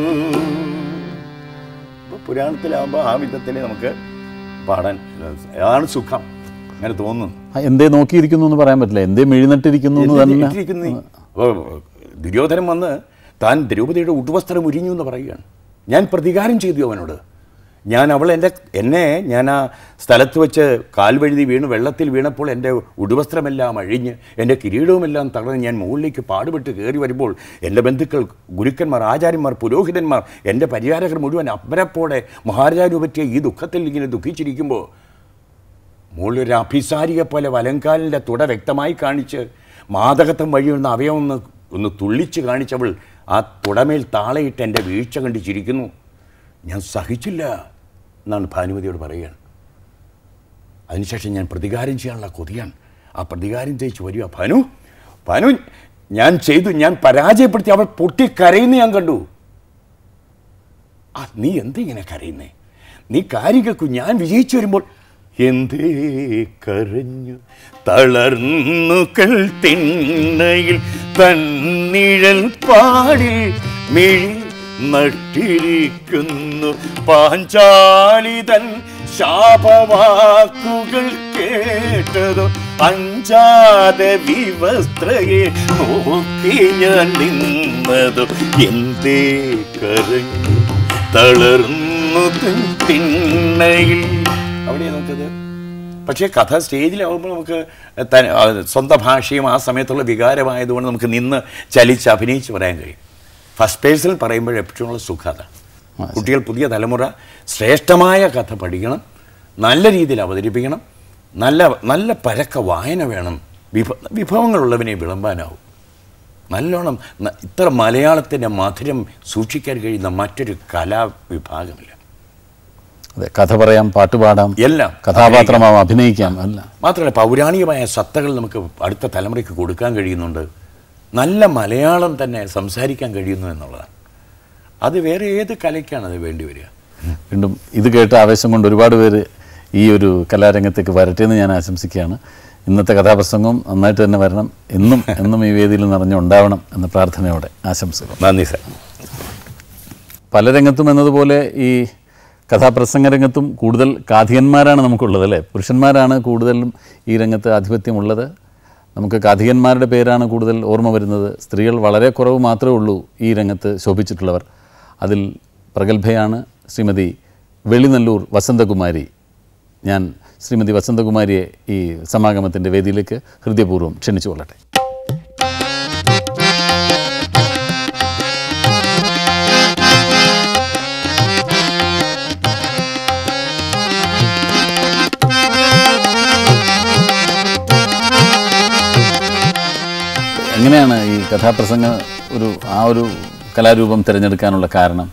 അപ്പോൾ പുരാണത്തിലാകുമ്പോൾ ആ വിധത്തിൽ നമുക്ക് പാടാൻ അതാണ് സുഖം അങ്ങനെ തോന്നുന്നു ആ, എന്തേ നോക്കിയിരിക്കുന്നു എന്ന് പറയാൻ പറ്റില്ല എന്തേ മെഴുന്നട്ടിരിക്കുന്നു എന്ന് തന്നെ ഇട്ടിരിക്കുന്നു. അപ്പോൾ ദുര്യോധനൻ വന്ന് താൻ ദ്രൗപദിയുടെ ഉടുവസ്ത്രം ഉരിഞ്ഞു എന്ന് പറയുകയാണ് ഞാൻ പ്രതികാരം ചെയ്തു അവനോട് ഞാൻ അവൾ എൻ്റെ എന്നെ ഞാൻ ആ സ്ഥലത്ത് വെച്ച് കാൽവഴുതി വീണ് വെള്ളത്തിൽ വീണപ്പോൾ എൻ്റെ ഉടുവസ്ത്രമെല്ലാം അഴിഞ്ഞ് എൻ്റെ കിരീടവുമെല്ലാം തളർന്ന് ഞാൻ മുകളിലേക്ക് പാടുപെട്ട് കയറി വരുമ്പോൾ എൻ്റെ ബന്ധുക്കൾ ഗുരുക്കന്മാർ ആചാര്യന്മാർ പുരോഹിതന്മാർ എൻ്റെ പരിചാരകർ മുഴുവൻ അമ്പരപ്പോടെ മഹാരാജാവിനെ പറ്റിയ ഈ ദുഃഖത്തിൽ ഇങ്ങനെ ദുഃഖിച്ചിരിക്കുമ്പോൾ മുകളിലൊരു അഭിസാരിയെ പോലെ വലങ്കാലിൻ്റെ തുട വ്യക്തമായി കാണിച്ച് മാതകത്വം വഴിയൊന്ന് അവയവം ഒന്ന് ഒന്ന് തുള്ളിച്ച് കാണിച്ചവൾ ആ തുടമേൽ താളയിട്ട് എൻ്റെ വീഴ്ച കണ്ട് ചിരിക്കുന്നു ഞാൻ സഹിച്ചില്ല എന്നാണ് ഭാനുമതിയോട് പറയുകയാണ് അതിനുശേഷം ഞാൻ പ്രതികാരം ചെയ്യാനുള്ള കൊതിയാണ് ആ പ്രതികാരം ചെയ്യിച്ച് വരിക ഭാനു ഭാനു ഞാൻ ചെയ്തു ഞാൻ പരാജയപ്പെടുത്തി അവൾ പൊട്ടി കരയുന്ന ഞാൻ കണ്ടു ആ നീ എന്തിങ്ങനെ കരയുന്നേ നീ കാരികക്കു ഞാൻ വിജയിച്ചു വരുമ്പോൾ എന്തേ കരഞ്ഞു തളർന്നു തിണ്ണയിൽ തന്നിഴൽ പാടി മിഴി നട്ടിരിക്കുന്നു പാഞ്ചാലിതൻ ശാപവാക്കുകൾ കേട്ടതോ അഞ്ചാതെ വിവസ്ത്രയെ നോക്കി ഞാൻ നിന്നതോ എന്തേ കരഞ്ഞു തളർന്നു തൻ തിണ്ണയിൽ അവിടെ നമുക്കത് പക്ഷേ കഥ സ്റ്റേജിലാവുമ്പോൾ നമുക്ക് ത- ആ, സ്വന്തം ഭാഷയും ആ സമയത്തുള്ള വികാരമായതുകൊണ്ട് നമുക്ക് നിന്ന് ചലിച്ച് അഭിനയിച്ച് പറയാൻ കഴിയും ഫസ്റ്റ് പേഴ്സണിൽ പറയുമ്പോൾ എപ്പോഴുള്ള സുഖത കുട്ടികൾ പുതിയ തലമുറ ശ്രേഷ്ഠമായ കഥ പഠിക്കണം നല്ല രീതിയിൽ അവതരിപ്പിക്കണം നല്ല നല്ല പരക്ക വായന വേണം വിഭ വിഭവങ്ങളുള്ളവനെ വിളമ്പാനാവും നല്ലോണം ന- ഇത്ര മലയാളത്തിൻ്റെ മധുരം സൂക്ഷിക്കാൻ കഴിയുന്ന മറ്റൊരു കലാവിഭാഗമില്ല അതെ കഥ പറയാം പാട്ട് പാടാം എല്ലാം കഥാപാത്രമാവാം അഭിനയിക്കാം അല്ല മാത്രമല്ല പൗരാണികമായ സത്തകൾ നമുക്ക് അടുത്ത തലമുറയ്ക്ക് കൊടുക്കാൻ കഴിയുന്നുണ്ട് നല്ല മലയാളം തന്നെ സംസാരിക്കാൻ കഴിയുന്നു എന്നുള്ളതാണ് അത് വേറെ ഏത് കലയ്ക്കാണ് അത് വേണ്ടി വരിക വീണ്ടും ഇത് കേട്ട് ആവേശം കൊണ്ട് ഒരുപാട് പേര് ഈ ഒരു കലാരംഗത്തേക്ക് വരട്ടെ എന്ന് ഞാൻ ആശംസിക്കുകയാണ് ഇന്നത്തെ കഥാപ്രസംഗം നന്നായിട്ട് തന്നെ വരണം എന്നും എന്നും ഈ വേദിയിൽ നിറഞ്ഞുണ്ടാവണം എന്ന പ്രാർത്ഥനയോടെ ആശംസകൾ നന്ദി സാർ പല രംഗത്തും എന്നതുപോലെ ഈ കഥാപ്രസംഗ രംഗത്തും കൂടുതൽ കാഥികന്മാരാണ് നമുക്കുള്ളത് അല്ലേ പുരുഷന്മാരാണ് കൂടുതലും ഈ രംഗത്ത് ആധിപത്യമുള്ളത് നമുക്ക് കാഥികന്മാരുടെ പേരാണ് കൂടുതൽ ഓർമ്മ വരുന്നത് സ്ത്രീകൾ വളരെ കുറവ് മാത്രമേ ഉള്ളൂ ഈ രംഗത്ത് ശോഭിച്ചിട്ടുള്ളവർ അതിൽ പ്രഗത്ഭയാണ് ശ്രീമതി വെളിനല്ലൂർ വസന്തകുമാരി ഞാൻ ശ്രീമതി വസന്തകുമാരിയെ ഈ സമാഗമത്തിൻ്റെ വേദിയിലേക്ക് ഹൃദയപൂർവ്വം ക്ഷണിച്ചു കൊള്ളട്ടെ എങ്ങനെയാണ് ഈ കഥാപ്രസംഗ ഒരു ആ ഒരു കലാരൂപം തിരഞ്ഞെടുക്കാനുള്ള കാരണം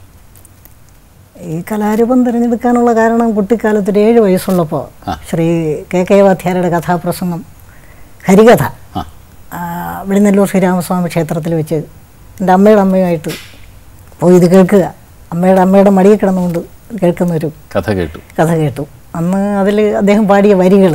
ഈ കലാരൂപം തിരഞ്ഞെടുക്കാനുള്ള കാരണം കുട്ടിക്കാലത്ത് ഒരു ഏഴ് വയസ്സുള്ളപ്പോൾ ശ്രീ കെ കെ വാധ്യാരുടെ കഥാപ്രസംഗം ഹരികഥ ആ ആ, വെളിനെല്ലൂർ ശ്രീരാമസ്വാമി ക്ഷേത്രത്തിൽ വെച്ച് എൻ്റെ അമ്മയുടെ അമ്മയുമായിട്ട് പോയി ഇത് കേൾക്കുക അമ്മയുടെ അമ്മയുടെ മടിയിൽ കിടന്നുകൊണ്ട് കേൾക്കുന്ന ഒരു കഥ കേട്ടു കഥ കേട്ടു അന്ന് അതിൽ അദ്ദേഹം പാടിയ വരികൾ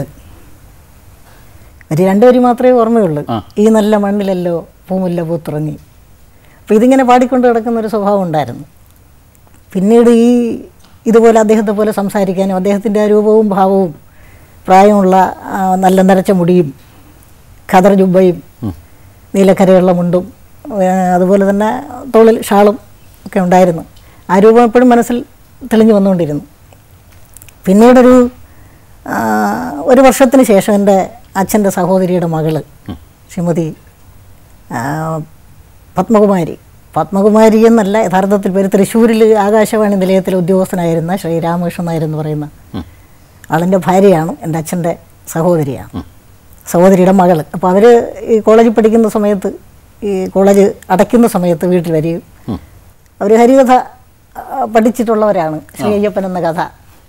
വരി രണ്ട് വരി മാത്രമേ ഓർമ്മയുള്ളൂ ആ. ഈ നല്ല മണ്ണിലല്ലോ പൂമുല്ല പൂത്തുറങ്ങി അപ്പോൾ ഇതിങ്ങനെ പാടിക്കൊണ്ട് കിടക്കുന്ന ഒരു സ്വഭാവം ഉണ്ടായിരുന്നു പിന്നീട് ഈ ഇതുപോലെ അദ്ദേഹത്തെ പോലെ സംസാരിക്കാനും അദ്ദേഹത്തിൻ്റെ ആ രൂപവും ഭാവവും പ്രായമുള്ള ആ, നല്ല നരച്ച മുടിയും ഖദർ ജുബയും നീലക്കരയുള്ള മുണ്ടും ഏ, അതുപോലെ തന്നെ തോളിൽ ഷാളും ഒക്കെ ഉണ്ടായിരുന്നു ആ രൂപം എപ്പോഴും മനസ്സിൽ തെളിഞ്ഞു വന്നുകൊണ്ടിരുന്നു പിന്നീടൊരു ആ, ഒരു വർഷത്തിന് ശേഷം എൻ്റെ അച്ഛൻ്റെ സഹോദരിയുടെ മകള് ശ്രീമതി ആ, പത്മകുമാരി പത്മകുമാരി എന്നല്ല യഥാർത്ഥത്തിൽ പേര് തൃശ്ശൂരിൽ ആകാശവാണി നിലയത്തിലെ ഉദ്യോഗസ്ഥനായിരുന്ന ശ്രീ രാമകൃഷ്ണൻ നായർ എന്ന് പറയുന്ന ആളിൻ്റെ ഭാര്യയാണ് എൻ്റെ അച്ഛൻ്റെ സഹോദരിയാണ് സഹോദരിയുടെ മകൾ അപ്പോൾ അവർ ഈ കോളേജിൽ പഠിക്കുന്ന സമയത്ത് ഈ കോളേജ് അടയ്ക്കുന്ന സമയത്ത് വീട്ടിൽ വരികയും അവർ ഹരികഥ ആ, പഠിച്ചിട്ടുള്ളവരാണ് ശ്രീ അയ്യപ്പൻ എന്ന കഥ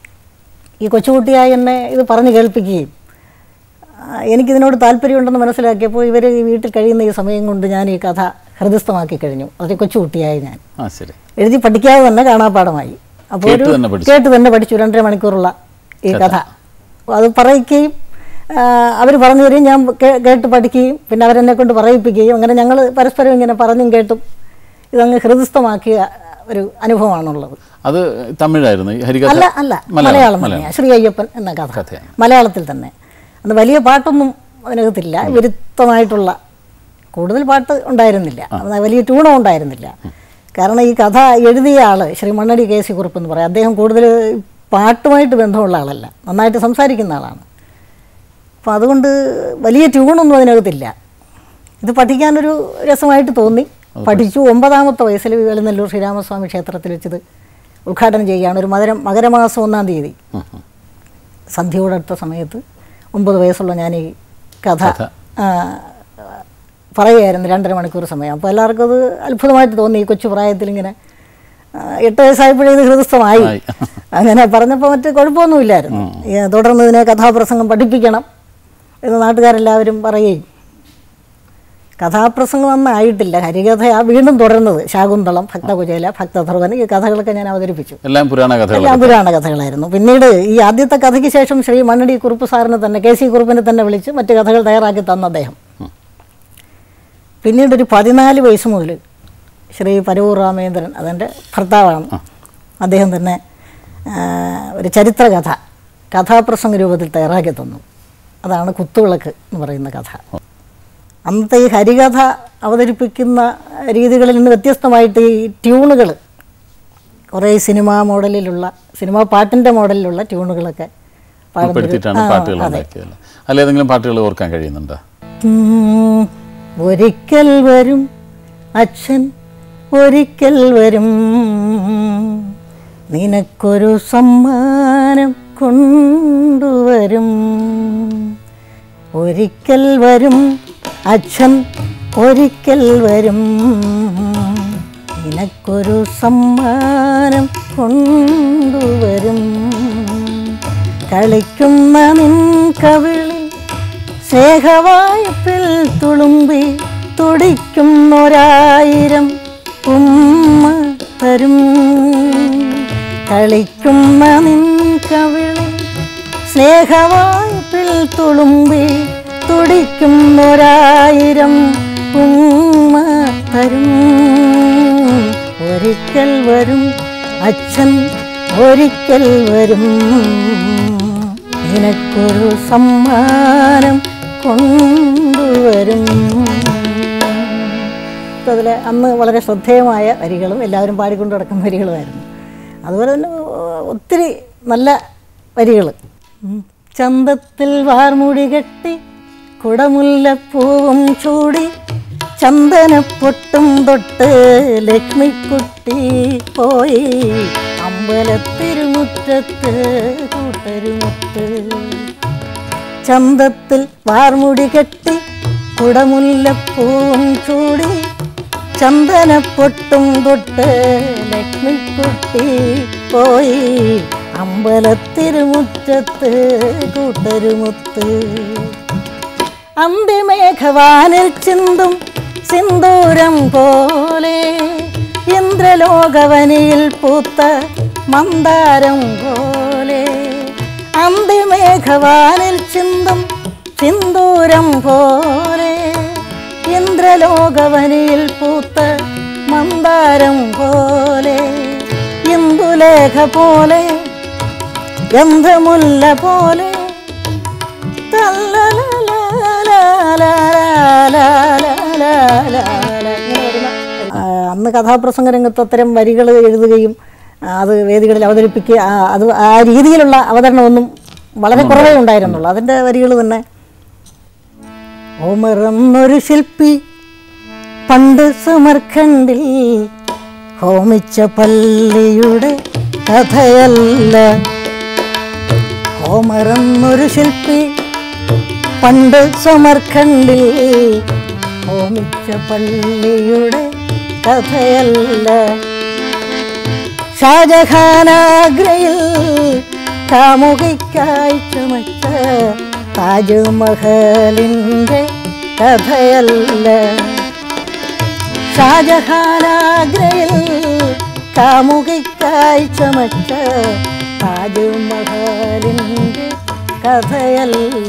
ഈ കൊച്ചുകുട്ടിയായി എന്നെ ഇത് പറഞ്ഞ് കേൾപ്പിക്കുകയും ആ, എനിക്കിതിനോട് താല്പര്യമുണ്ടെന്ന് മനസ്സിലാക്കിയപ്പോൾ ഇവർ ഈ വീട്ടിൽ കഴിയുന്ന ഈ സമയം കൊണ്ട് ഞാൻ ഈ കഥ ഹൃദയസ്ഥമാക്കി കഴിഞ്ഞു വളരെ കൊച്ചുകുട്ടിയായി ഞാൻ ആ ശരി എഴുതി പഠിക്കാതെ തന്നെ കാണാപ്പാടമായി അപ്പോൾ ഒരു കേട്ട് തന്നെ പഠിച്ചു. കേട്ട് തന്നെ പഠിച്ചു രണ്ടര മണിക്കൂറുള്ള ഈ കഥ അത് പറയിക്കുകയും അവർ പറഞ്ഞു തരികയും ഞാൻ കേ- കേട്ട് പഠിക്കുകയും പിന്നെ അവരെന്നെ കൊണ്ട് പറയിപ്പിക്കുകയും അങ്ങനെ ഞങ്ങൾ പരസ്പരം ഇങ്ങനെ പറഞ്ഞും കേട്ടും ഇതങ്ങ് ഹൃദയസ്ഥമാക്കിയ ഒരു അനുഭവമാണുള്ളത് അത് തമിഴായിരുന്നു ഈ ഹരികഥ അല്ല അല്ല മലയാളം തന്നെയാണ് ശ്രീ അയ്യപ്പൻ എന്ന കഥ കഥയാണ്. മലയാളത്തിൽ തന്നെ അന്ന് വലിയ പാട്ടൊന്നും അതിനകത്തില്ല വിരുദ്ധമായിട്ടുള്ള കൂടുതൽ പാട്ട് ഉണ്ടായിരുന്നില്ല അത് വലിയ ട്യൂണും ഉണ്ടായിരുന്നില്ല കാരണം ഈ കഥ എഴുതിയ ആൾ ശ്രീ മണ്ണടി കെ സി കുറുപ്പ് എന്ന് പറയും അദ്ദേഹം കൂടുതൽ പാട്ടുമായിട്ട് ബന്ധമുള്ള ആളല്ല നന്നായിട്ട് സംസാരിക്കുന്ന ആളാണ് അപ്പോൾ അതുകൊണ്ട് വലിയ ട്യൂണൊന്നും അതിനകത്തില്ല ഇത് പഠിക്കാനൊരു രസമായിട്ട് തോന്നി പഠിച്ചു ഒമ്പതാമത്തെ വയസ്സിൽ വെളുന്നല്ലൂർ ശ്രീരാമസ്വാമി ക്ഷേത്രത്തിൽ വെച്ചത് ഉദ്ഘാടനം ചെയ്യുകയാണ് ഒരു മകരം മകരമാസം ഒന്നാം തീയതി സന്ധ്യയോടടുത്ത സമയത്ത് ഒമ്പത് വയസ്സുള്ള ഞാൻ ഈ കഥ ആ, പറയുകയായിരുന്നു രണ്ടര മണിക്കൂർ സമയം അപ്പോൾ എല്ലാവർക്കും അത് അത്ഭുതമായിട്ട് തോന്നി ഈ കൊച്ചു പ്രായത്തിൽ ഇങ്ങനെ ആ, എട്ട് വയസ്സായപ്പോഴേ ഇത് ഹൃദയസ്ഥമായി ആയി. അങ്ങനെ പറഞ്ഞപ്പോൾ മറ്റ് കുഴപ്പമൊന്നുമില്ലായിരുന്നു ഈ തുടർന്ന് ഇതിനെ കഥാപ്രസംഗം പഠിപ്പിക്കണം എന്ന് നാട്ടുകാരെല്ലാവരും പറയുകയും കഥാപ്രസംഗം ഒന്നും ആയിട്ടില്ല ഹരികഥയാ വീണ്ടും തുടർന്നത് ശാകുന്തളം ഭക്തകുചേല ഭക്തധർവൻ ഈ കഥകളൊക്കെ ഞാൻ അവതരിപ്പിച്ചു എല്ലാം പുരാണ കഥകൾ എല്ലാം പുരാണ കഥകളായിരുന്നു പിന്നീട് ഈ ആദ്യത്തെ കഥയ്ക്ക് ശേഷം ശ്രീ മണ്ണടി കുറുപ്പ് സാറിനെ തന്നെ കെ സി കുറുപ്പിനെ തന്നെ വിളിച്ച് മറ്റ് കഥകൾ തയ്യാറാക്കി തന്ന അദ്ദേഹം പിന്നീട് ഒരു പതിനാല് വയസ്സ് മുതൽ ശ്രീ പരവൂർ രാമേന്ദ്രൻ അതെൻ്റെ ഭർത്താവാണ് അദ്ദേഹം തന്നെ ആ, ഒരു ചരിത്രകഥ കഥാപ്രസംഗ രൂപത്തിൽ തയ്യാറാക്കി തന്നു അതാണ് കുത്തുവിളക്ക് എന്ന് പറയുന്ന കഥ അന്നത്തെ ഈ ഹരികഥ അവതരിപ്പിക്കുന്ന രീതികളിൽ നിന്ന് വ്യത്യസ്തമായിട്ട് ഈ ട്യൂണുകൾ കുറേ സിനിമാ മോഡലിലുള്ള സിനിമാ പാട്ടിൻ്റെ മോഡലിലുള്ള ട്യൂണുകളൊക്കെ പാടുന്നൊരു- ഉൾപ്പെടുത്തിയിട്ടാണ് ആ, പാട്ടുകൾ അതെ ഉണ്ടാക്കിയത് അല്ല ഏതെങ്കിലും പാട്ടുകൾ ഓർക്കാൻ കഴിയുന്നുണ്ടോ ഉം, ഒരിക്കൽ വരും അച്ഛൻ ഒരിക്കൽ വരും നിനക്കൊരു സമ്മാനം കൊണ്ടുവരും ഒരിക്കൽ വരും അച്ഛൻ ഒരിക്കൽ വരും നിനക്കൊരു സമ്മാനം കൊണ്ടുവരും കളിക്കുന്ന നിൻ കവിളിൽ സ്നേഹവായ്പിൽ തുളുമ്പി തുടിക്കുന്നൊരായിരം ഉമ്മ തരും കളിക്കുന്ന നിൻ കവിളിൽ സ്നേഹവായ്പിൽ തുളുമ്പി തുടിക്കുന്നൊരായിരം ഉമ്മ തരും ഒരിക്കൽ വരും അച്ഛൻ ഒരിക്കൽ വരും നിനക്കൊരു സമ്മാനം കൊണ്ടുവരും അതിൽ അന്ന് വളരെ ശ്രദ്ധേയമായ വരികളും എല്ലാവരും പാടിക്കൊണ്ട് നടക്കുന്ന വരികളുമായിരുന്നു അതുപോലെ തന്നെ ഒത്തിരി നല്ല വരികൾ ചന്തത്തിൽ വാർമുടി കെട്ടി കുടമുല്ലപ്പൂവും ചൂടി ചന്ദനപ്പൊട്ടും തൊട്ട് ലക്ഷ്മിക്കുട്ടി പോയി അമ്പലത്തിരുമുറ്റത്ത് കൂട്ടരുമുത്ത് ചന്തത്തിൽ വാർമുടി കെട്ടി കുടമുല്ലപ്പൂവും ചൂടി ചന്ദനപ്പൊട്ടും തൊട്ട് ലക്ഷ്മിക്കുട്ടി പോയി അമ്പലത്തിരുമുറ്റത്ത് കൂട്ടരുമുത്ത് അന്തിമേഘവാനിൽ ചിന്തും സിന്ദൂരം പോലെ ഇന്ദ്രലോകവനിയിൽ പൂത്ത മന്ദാരം പോലെ അന്തിമേഘവാനിൽ ചിന്തും സിന്ദൂരം പോലെ ഇന്ദ്രലോകവനിയിൽ പൂത്ത മന്ദാരം പോലെ ഇന്ദുലേഖ പോലെ ഗന്ധമുല്ല പോലെ ആ, അന്ന് കഥാപ്രസംഗ രംഗത്ത് അത്തരം വരികൾ എഴുതുകയും ആ, അത് വേദികളിൽ അവതരിപ്പിക്കുക ആ, അത് ആ രീതിയിലുള്ള അവതരണമൊന്നും വളരെ കുറവേ ഉണ്ടായിരുന്നുള്ളൂ അതിൻ്റെ വരികൾ തന്നെ ഓമറന്നൊരു ശില്പി പണ്ട് സമർഖണ്ഡിൽ ഹോമിച്ച പള്ളിയുടെ കഥയല്ല ഹോമറന്നൊരു ശില്പി പണ്ട് സമർഖണ്ഡിൽ ഹോമിച്ച പള്ളിയുടെ കഥയല്ല ഷാജഹാനാഗ്രയിൽ കാമുകിക്കായി ചുമച്ച താജ്മഹലിൻ്റെ കഥയല്ല ഷാജഹാനാഗ്രയിൽ കാമുകിക്കായി ചുമച്ച താജ്മഹലിൻ്റെ കഥയല്ല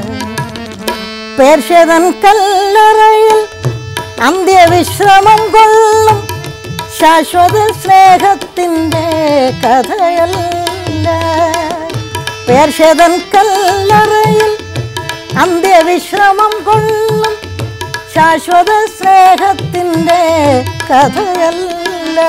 പേർഷ്യതൻ കല്ലറയിൽ അന്ത്യവിശ്രമം കൊള്ളും ശാശ്വത സ്നേഹത്തിൻ്റെ കഥയല്ല പേർഷ്യതൻ കല്ലറയിൽ അന്ത്യവിശ്രമം കൊള്ളും ശാശ്വത സ്നേഹത്തിൻ്റെ കഥയല്ല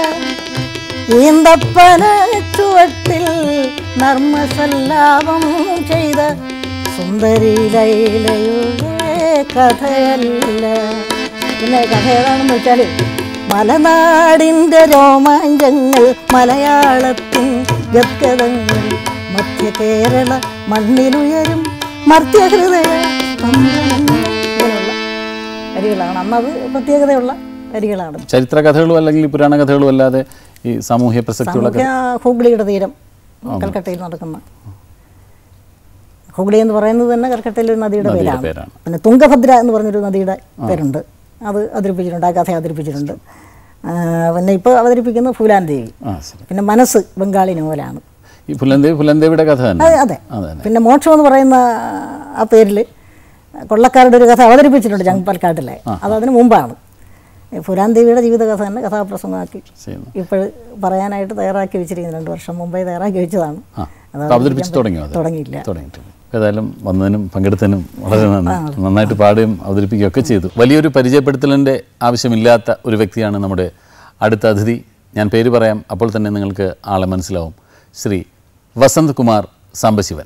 ഈന്തപ്പന ചുവട്ടിൽ നർമ്മസല്ലാപം ചെയ്ത സുന്ദരി ലൈലയുടെ കഥയല്ല പിന്നെ കഥ ഏതാണെന്ന് വെച്ചാൽ മലനാടിൻ്റെ രോമാഞ്ചങ്ങൾ മലയാളത്തിൻ ഗദ്ഗതങ്ങൾ മധ്യ കേരള മണ്ണിലുയരും മർത്യഹൃദയ ഇങ്ങനെയുള്ള വരികളാണ് അന്നത് പ്രത്യേകതയുള്ള വരികളാണ് ചരിത്ര കഥകളും അല്ലെങ്കിൽ പുരാണ കഥകളും അല്ലാതെ ഈ സാമൂഹ്യ പ്രസക്തിയുള്ള കഥ സാമൂഹ്യ ഹൂഗ്ലിയുടെ തീരം കൽക്കട്ടയിൽ നടക്കുന്ന ഹൂഗ്ലി എന്ന് പറയുന്നത് തന്നെ കൽക്കട്ടയിലെ ഒരു നദിയുടെ നദിയുടെ പേരാണ് പേരാണ്. പിന്നെ തുംഗഭദ്ര എന്ന് പറഞ്ഞൊരു നദിയുടെ പേരുണ്ട് അത് അവതരിപ്പിച്ചിട്ടുണ്ട് ആ കഥ അവതരിപ്പിച്ചിട്ടുണ്ട് ആ, പിന്നെ ഇപ്പോൾ അവതരിപ്പിക്കുന്ന ഫൂലാൻ ദേവി ആ ശരി പിന്നെ മനസ്സ് ബംഗാളി നോവലാണ് ഈ പുലന്തേവ് പുലന്തേവിയുടെ കഥ തന്നെ അതെ അതെ അതെ അതെ പിന്നെ മോക്ഷം എന്ന് പറയുന്ന ആ പേരിൽ കൊള്ളക്കാരുടെ ഒരു കഥ അവതരിപ്പിച്ചിട്ടുണ്ട് ജങ്പാൽക്കാട്ടിലെ അത് അതിന് മുമ്പാണ് ഈ ഫുലാൻ ദേവിയുടെ ജീവിതകഥ തന്നെ കഥാപ്രസംഗമാക്കി ചെയ്യുന്നു ഇപ്പോൾ പറയാനായിട്ട് തയ്യാറാക്കി വെച്ചിരിക്കുന്നു രണ്ട് വർഷം മുമ്പേ തയ്യാറാക്കി വെച്ചതാണ് അത് അപ്പോൾ അവതരിപ്പിച്ച് തുടങ്ങിയോ അത് തുടങ്ങിയില്ല തുടങ്ങിയിട്ടില്ല ഏതായാലും വന്നതിനും പങ്കെടുത്തതിനും വളരെ നന്ദി നന്നായിട്ട് പാടുകയും അവതരിപ്പിക്കുകയൊക്കെ ചെയ്തു വലിയൊരു പരിചയപ്പെടുത്തലിൻ്റെ ആവശ്യമില്ലാത്ത ഒരു വ്യക്തിയാണ് നമ്മുടെ അടുത്ത അതിഥി ഞാൻ പേര് പറയാം അപ്പോൾ തന്നെ നിങ്ങൾക്ക് ആളെ മനസ്സിലാവും ശ്രീ വസന്ത് കുമാർ സാംബശിവൻ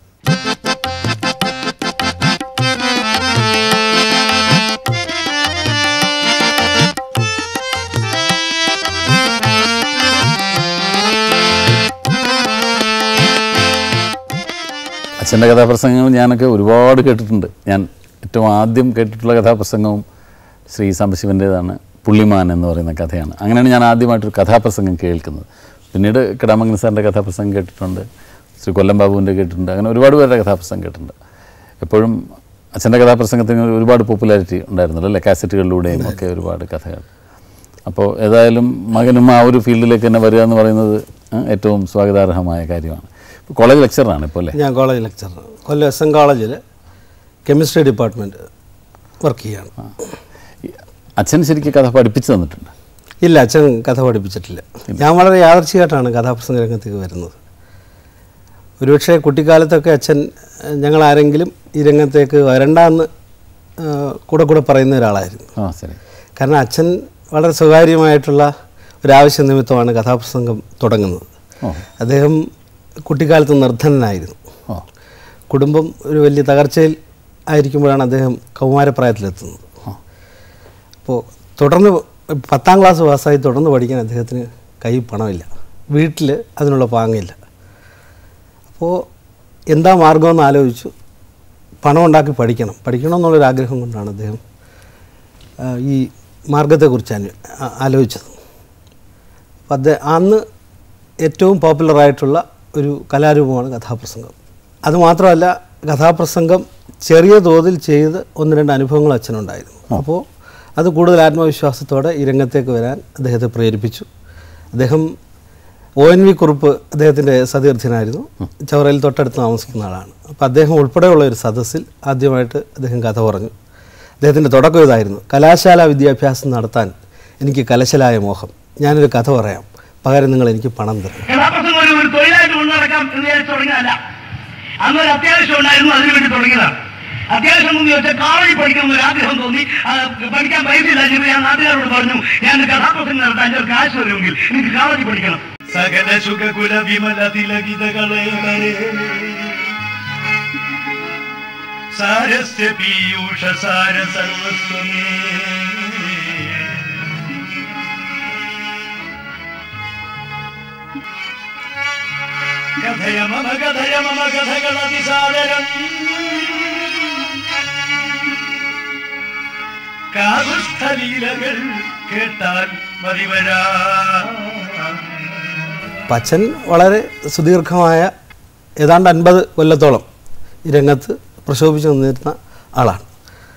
അച്ഛൻ്റെ കഥാപ്രസംഗങ്ങൾ ഞാനൊക്കെ ഒരുപാട് കേട്ടിട്ടുണ്ട് ഞാൻ ഏറ്റവും ആദ്യം കേട്ടിട്ടുള്ള കഥാപ്രസംഗവും ശ്രീ സാംബശിവൻ്റേതാണ് പുള്ളിമാൻ എന്ന് പറയുന്ന കഥയാണ് അങ്ങനെയാണ് ഞാൻ ആദ്യമായിട്ടൊരു കഥാപ്രസംഗം കേൾക്കുന്നത് പിന്നീട് കിടാമംഗലം സാറിൻ്റെ കഥാപ്രസംഗം കേട്ടിട്ടുണ്ട് ശ്രീ കൊല്ലം ബാബുവിൻ്റെ കേട്ടിട്ടുണ്ട് അങ്ങനെ ഒരുപാട് പേരുടെ കഥാപ്രസംഗം കേട്ടിട്ടുണ്ട് എപ്പോഴും അച്ഛൻ്റെ കഥാപ്രസംഗത്തിന് ഒരുപാട് പോപ്പുലാരിറ്റി ഉണ്ടായിരുന്നല്ലോ അല്ലേ കാസറ്റുകളിലൂടെയും ഒക്കെ ഒരുപാട് കഥകൾ അപ്പോൾ ഏതായാലും മകനും ആ ഒരു ഫീൽഡിലേക്ക് തന്നെ വരിക എന്ന് പറയുന്നത് ആ, ഏറ്റവും സ്വാഗതാർഹമായ കാര്യമാണ് ഇപ്പോൾ കോളേജ് ലെക്ചറാണ് ഇപ്പോൾ അല്ലേ ഞാൻ college lecturer Kollam S N കോളേജിൽ കെമിസ്ട്രി ഡിപ്പാർട്ട്മെൻറ്റ് വർക്ക് ചെയ്യാണ് ഈ അച്ഛൻ ശരിക്കും കഥ പഠിപ്പിച്ചു തന്നിട്ടുണ്ട് ഇല്ല അച്ഛൻ കഥ പഠിപ്പിച്ചിട്ടില്ല ഞാൻ വളരെ യാദർച്ഛികമായിട്ടാണ് കഥാപ്രസംഗ രംഗത്തേക്ക് വരുന്നത് ഒരുപക്ഷെ കുട്ടിക്കാലത്തൊക്കെ അച്ഛൻ ഏഹ്, ഞങ്ങൾ ആരെങ്കിലും ഈ രംഗത്തേക്ക് വരണ്ടെന്ന് ഏഹ്, കൂടെ കൂടെ പറയുന്ന ഒരാളായിരുന്നു ആ ശരി കാരണം അച്ഛൻ വളരെ സ്വകാര്യമായിട്ടുള്ള ഒരാവശ്യ നിമിത്തമാണ് കഥാപ്രസംഗം തുടങ്ങുന്നത് ഓ അദ്ദേഹം കുട്ടിക്കാലത്ത് നിർധനനായിരുന്നു ഓ കുടുംബം ഒരു വലിയ തകർച്ചയിൽ ആയിരിക്കുമ്പോഴാണ് അദ്ദേഹം കൗമാരപ്രായത്തിലെത്തുന്നത് അപ്പോൾ തുടർന്ന് പത്താം ക്ലാസ് പാസ്സായി തുടർന്ന് പഠിക്കാൻ അദ്ദേഹത്തിന് കയ്യിൽ പണമില്ല വീട്ടിൽ അതിനുള്ള പാങ്ങില്ല അപ്പോൾ എന്താ മാർഗമെന്ന് ആലോചിച്ചു പണം ഉണ്ടാക്കി പഠിക്കണം പഠിക്കണം എന്നുള്ളൊരു ആഗ്രഹം കൊണ്ടാണ് അദ്ദേഹം ആ, ഈ മാർഗത്തെക്കുറിച്ച് അന്വ ആ- ആലോചിച്ചത് അപ്പം അദ്ദേഹം അന്ന് ഏറ്റവും പോപ്പുലറായിട്ടുള്ള ഒരു കലാരൂപമാണ് കഥാപ്രസംഗം അതുമാത്രമല്ല കഥാപ്രസംഗം ചെറിയ തോതിൽ ചെയ്ത് ഒന്ന് രണ്ട് അനുഭവങ്ങൾ അച്ഛനുണ്ടായിരുന്നു അപ്പോൾ അത് കൂടുതൽ ആത്മവിശ്വാസത്തോടെ ഈ രംഗത്തേക്ക് വരാൻ അദ്ദേഹത്തെ പ്രേരിപ്പിച്ചു അദ്ദേഹം ഒ എൻ വി കുറുപ്പ് അദ്ദേഹത്തിൻ്റെ സതീർത്ഥ്യനായിരുന്നു ചവറയിൽ തൊട്ടടുത്ത് താമസിക്കുന്ന ആളാണ് അപ്പോൾ അദ്ദേഹം ഉൾപ്പെടെയുള്ള ഒരു സദസ്സിൽ ആദ്യമായിട്ട് അദ്ദേഹം കഥ പറഞ്ഞു അദ്ദേഹത്തിൻ്റെ തുടക്കം ഇതായിരുന്നു കലാശാല വിദ്യാഭ്യാസം നടത്താൻ എനിക്ക് കലശലായ മോഹം ഞാനൊരു കഥ പറയാം പകരം നിങ്ങൾ എനിക്ക് പണം തരണം കഥാപ്രസംഗം ഒരു ഒരു തൊഴിലായിട്ട് കൊണ്ടു നടക്കാം എന്ന് വിചാരിച്ച് തുടങ്ങിയതല്ല അന്നൊരു അത്യാവശ്യം ഉണ്ടായിരുന്നു അതിനു വേണ്ടി തുടങ്ങിയതാണ് അത്യാവശ്യം എന്ന് ചോദിച്ചാൽ കാവഴി പഠിക്കണം എന്നൊരു ആഗ്രഹം തോന്നി ആ, പഠിക്കാൻ പൈസ ഇല്ലാഞ്ഞപ്പോൾ ഞാൻ നാട്ടുകാരോട് പറഞ്ഞു ഞാൻ ഒരു കഥാപ്രസംഗം നടത്താൻ ചെറു കാശ് വരുമെങ്കിൽ എനിക്ക് കാവഴി പഠിക്കണം സകല സുഖകുല വിമല തിലകിതകളെ സാരസ്യ പീയൂഷ സാര സർവസ്വമേ കഥയ മമ കഥയ മമ കഥകളതിസാദരം കാതുസ്ഥലീലകൾ കേട്ടാൽ മതിവരാ അപ്പം അച്ഛൻ വളരെ സുദീർഘമായ ഏതാണ്ട് അൻപത് കൊല്ലത്തോളം ഈ രംഗത്ത് പ്രശോഭിച്ചു നിന്നിരുന്ന ആളാണ്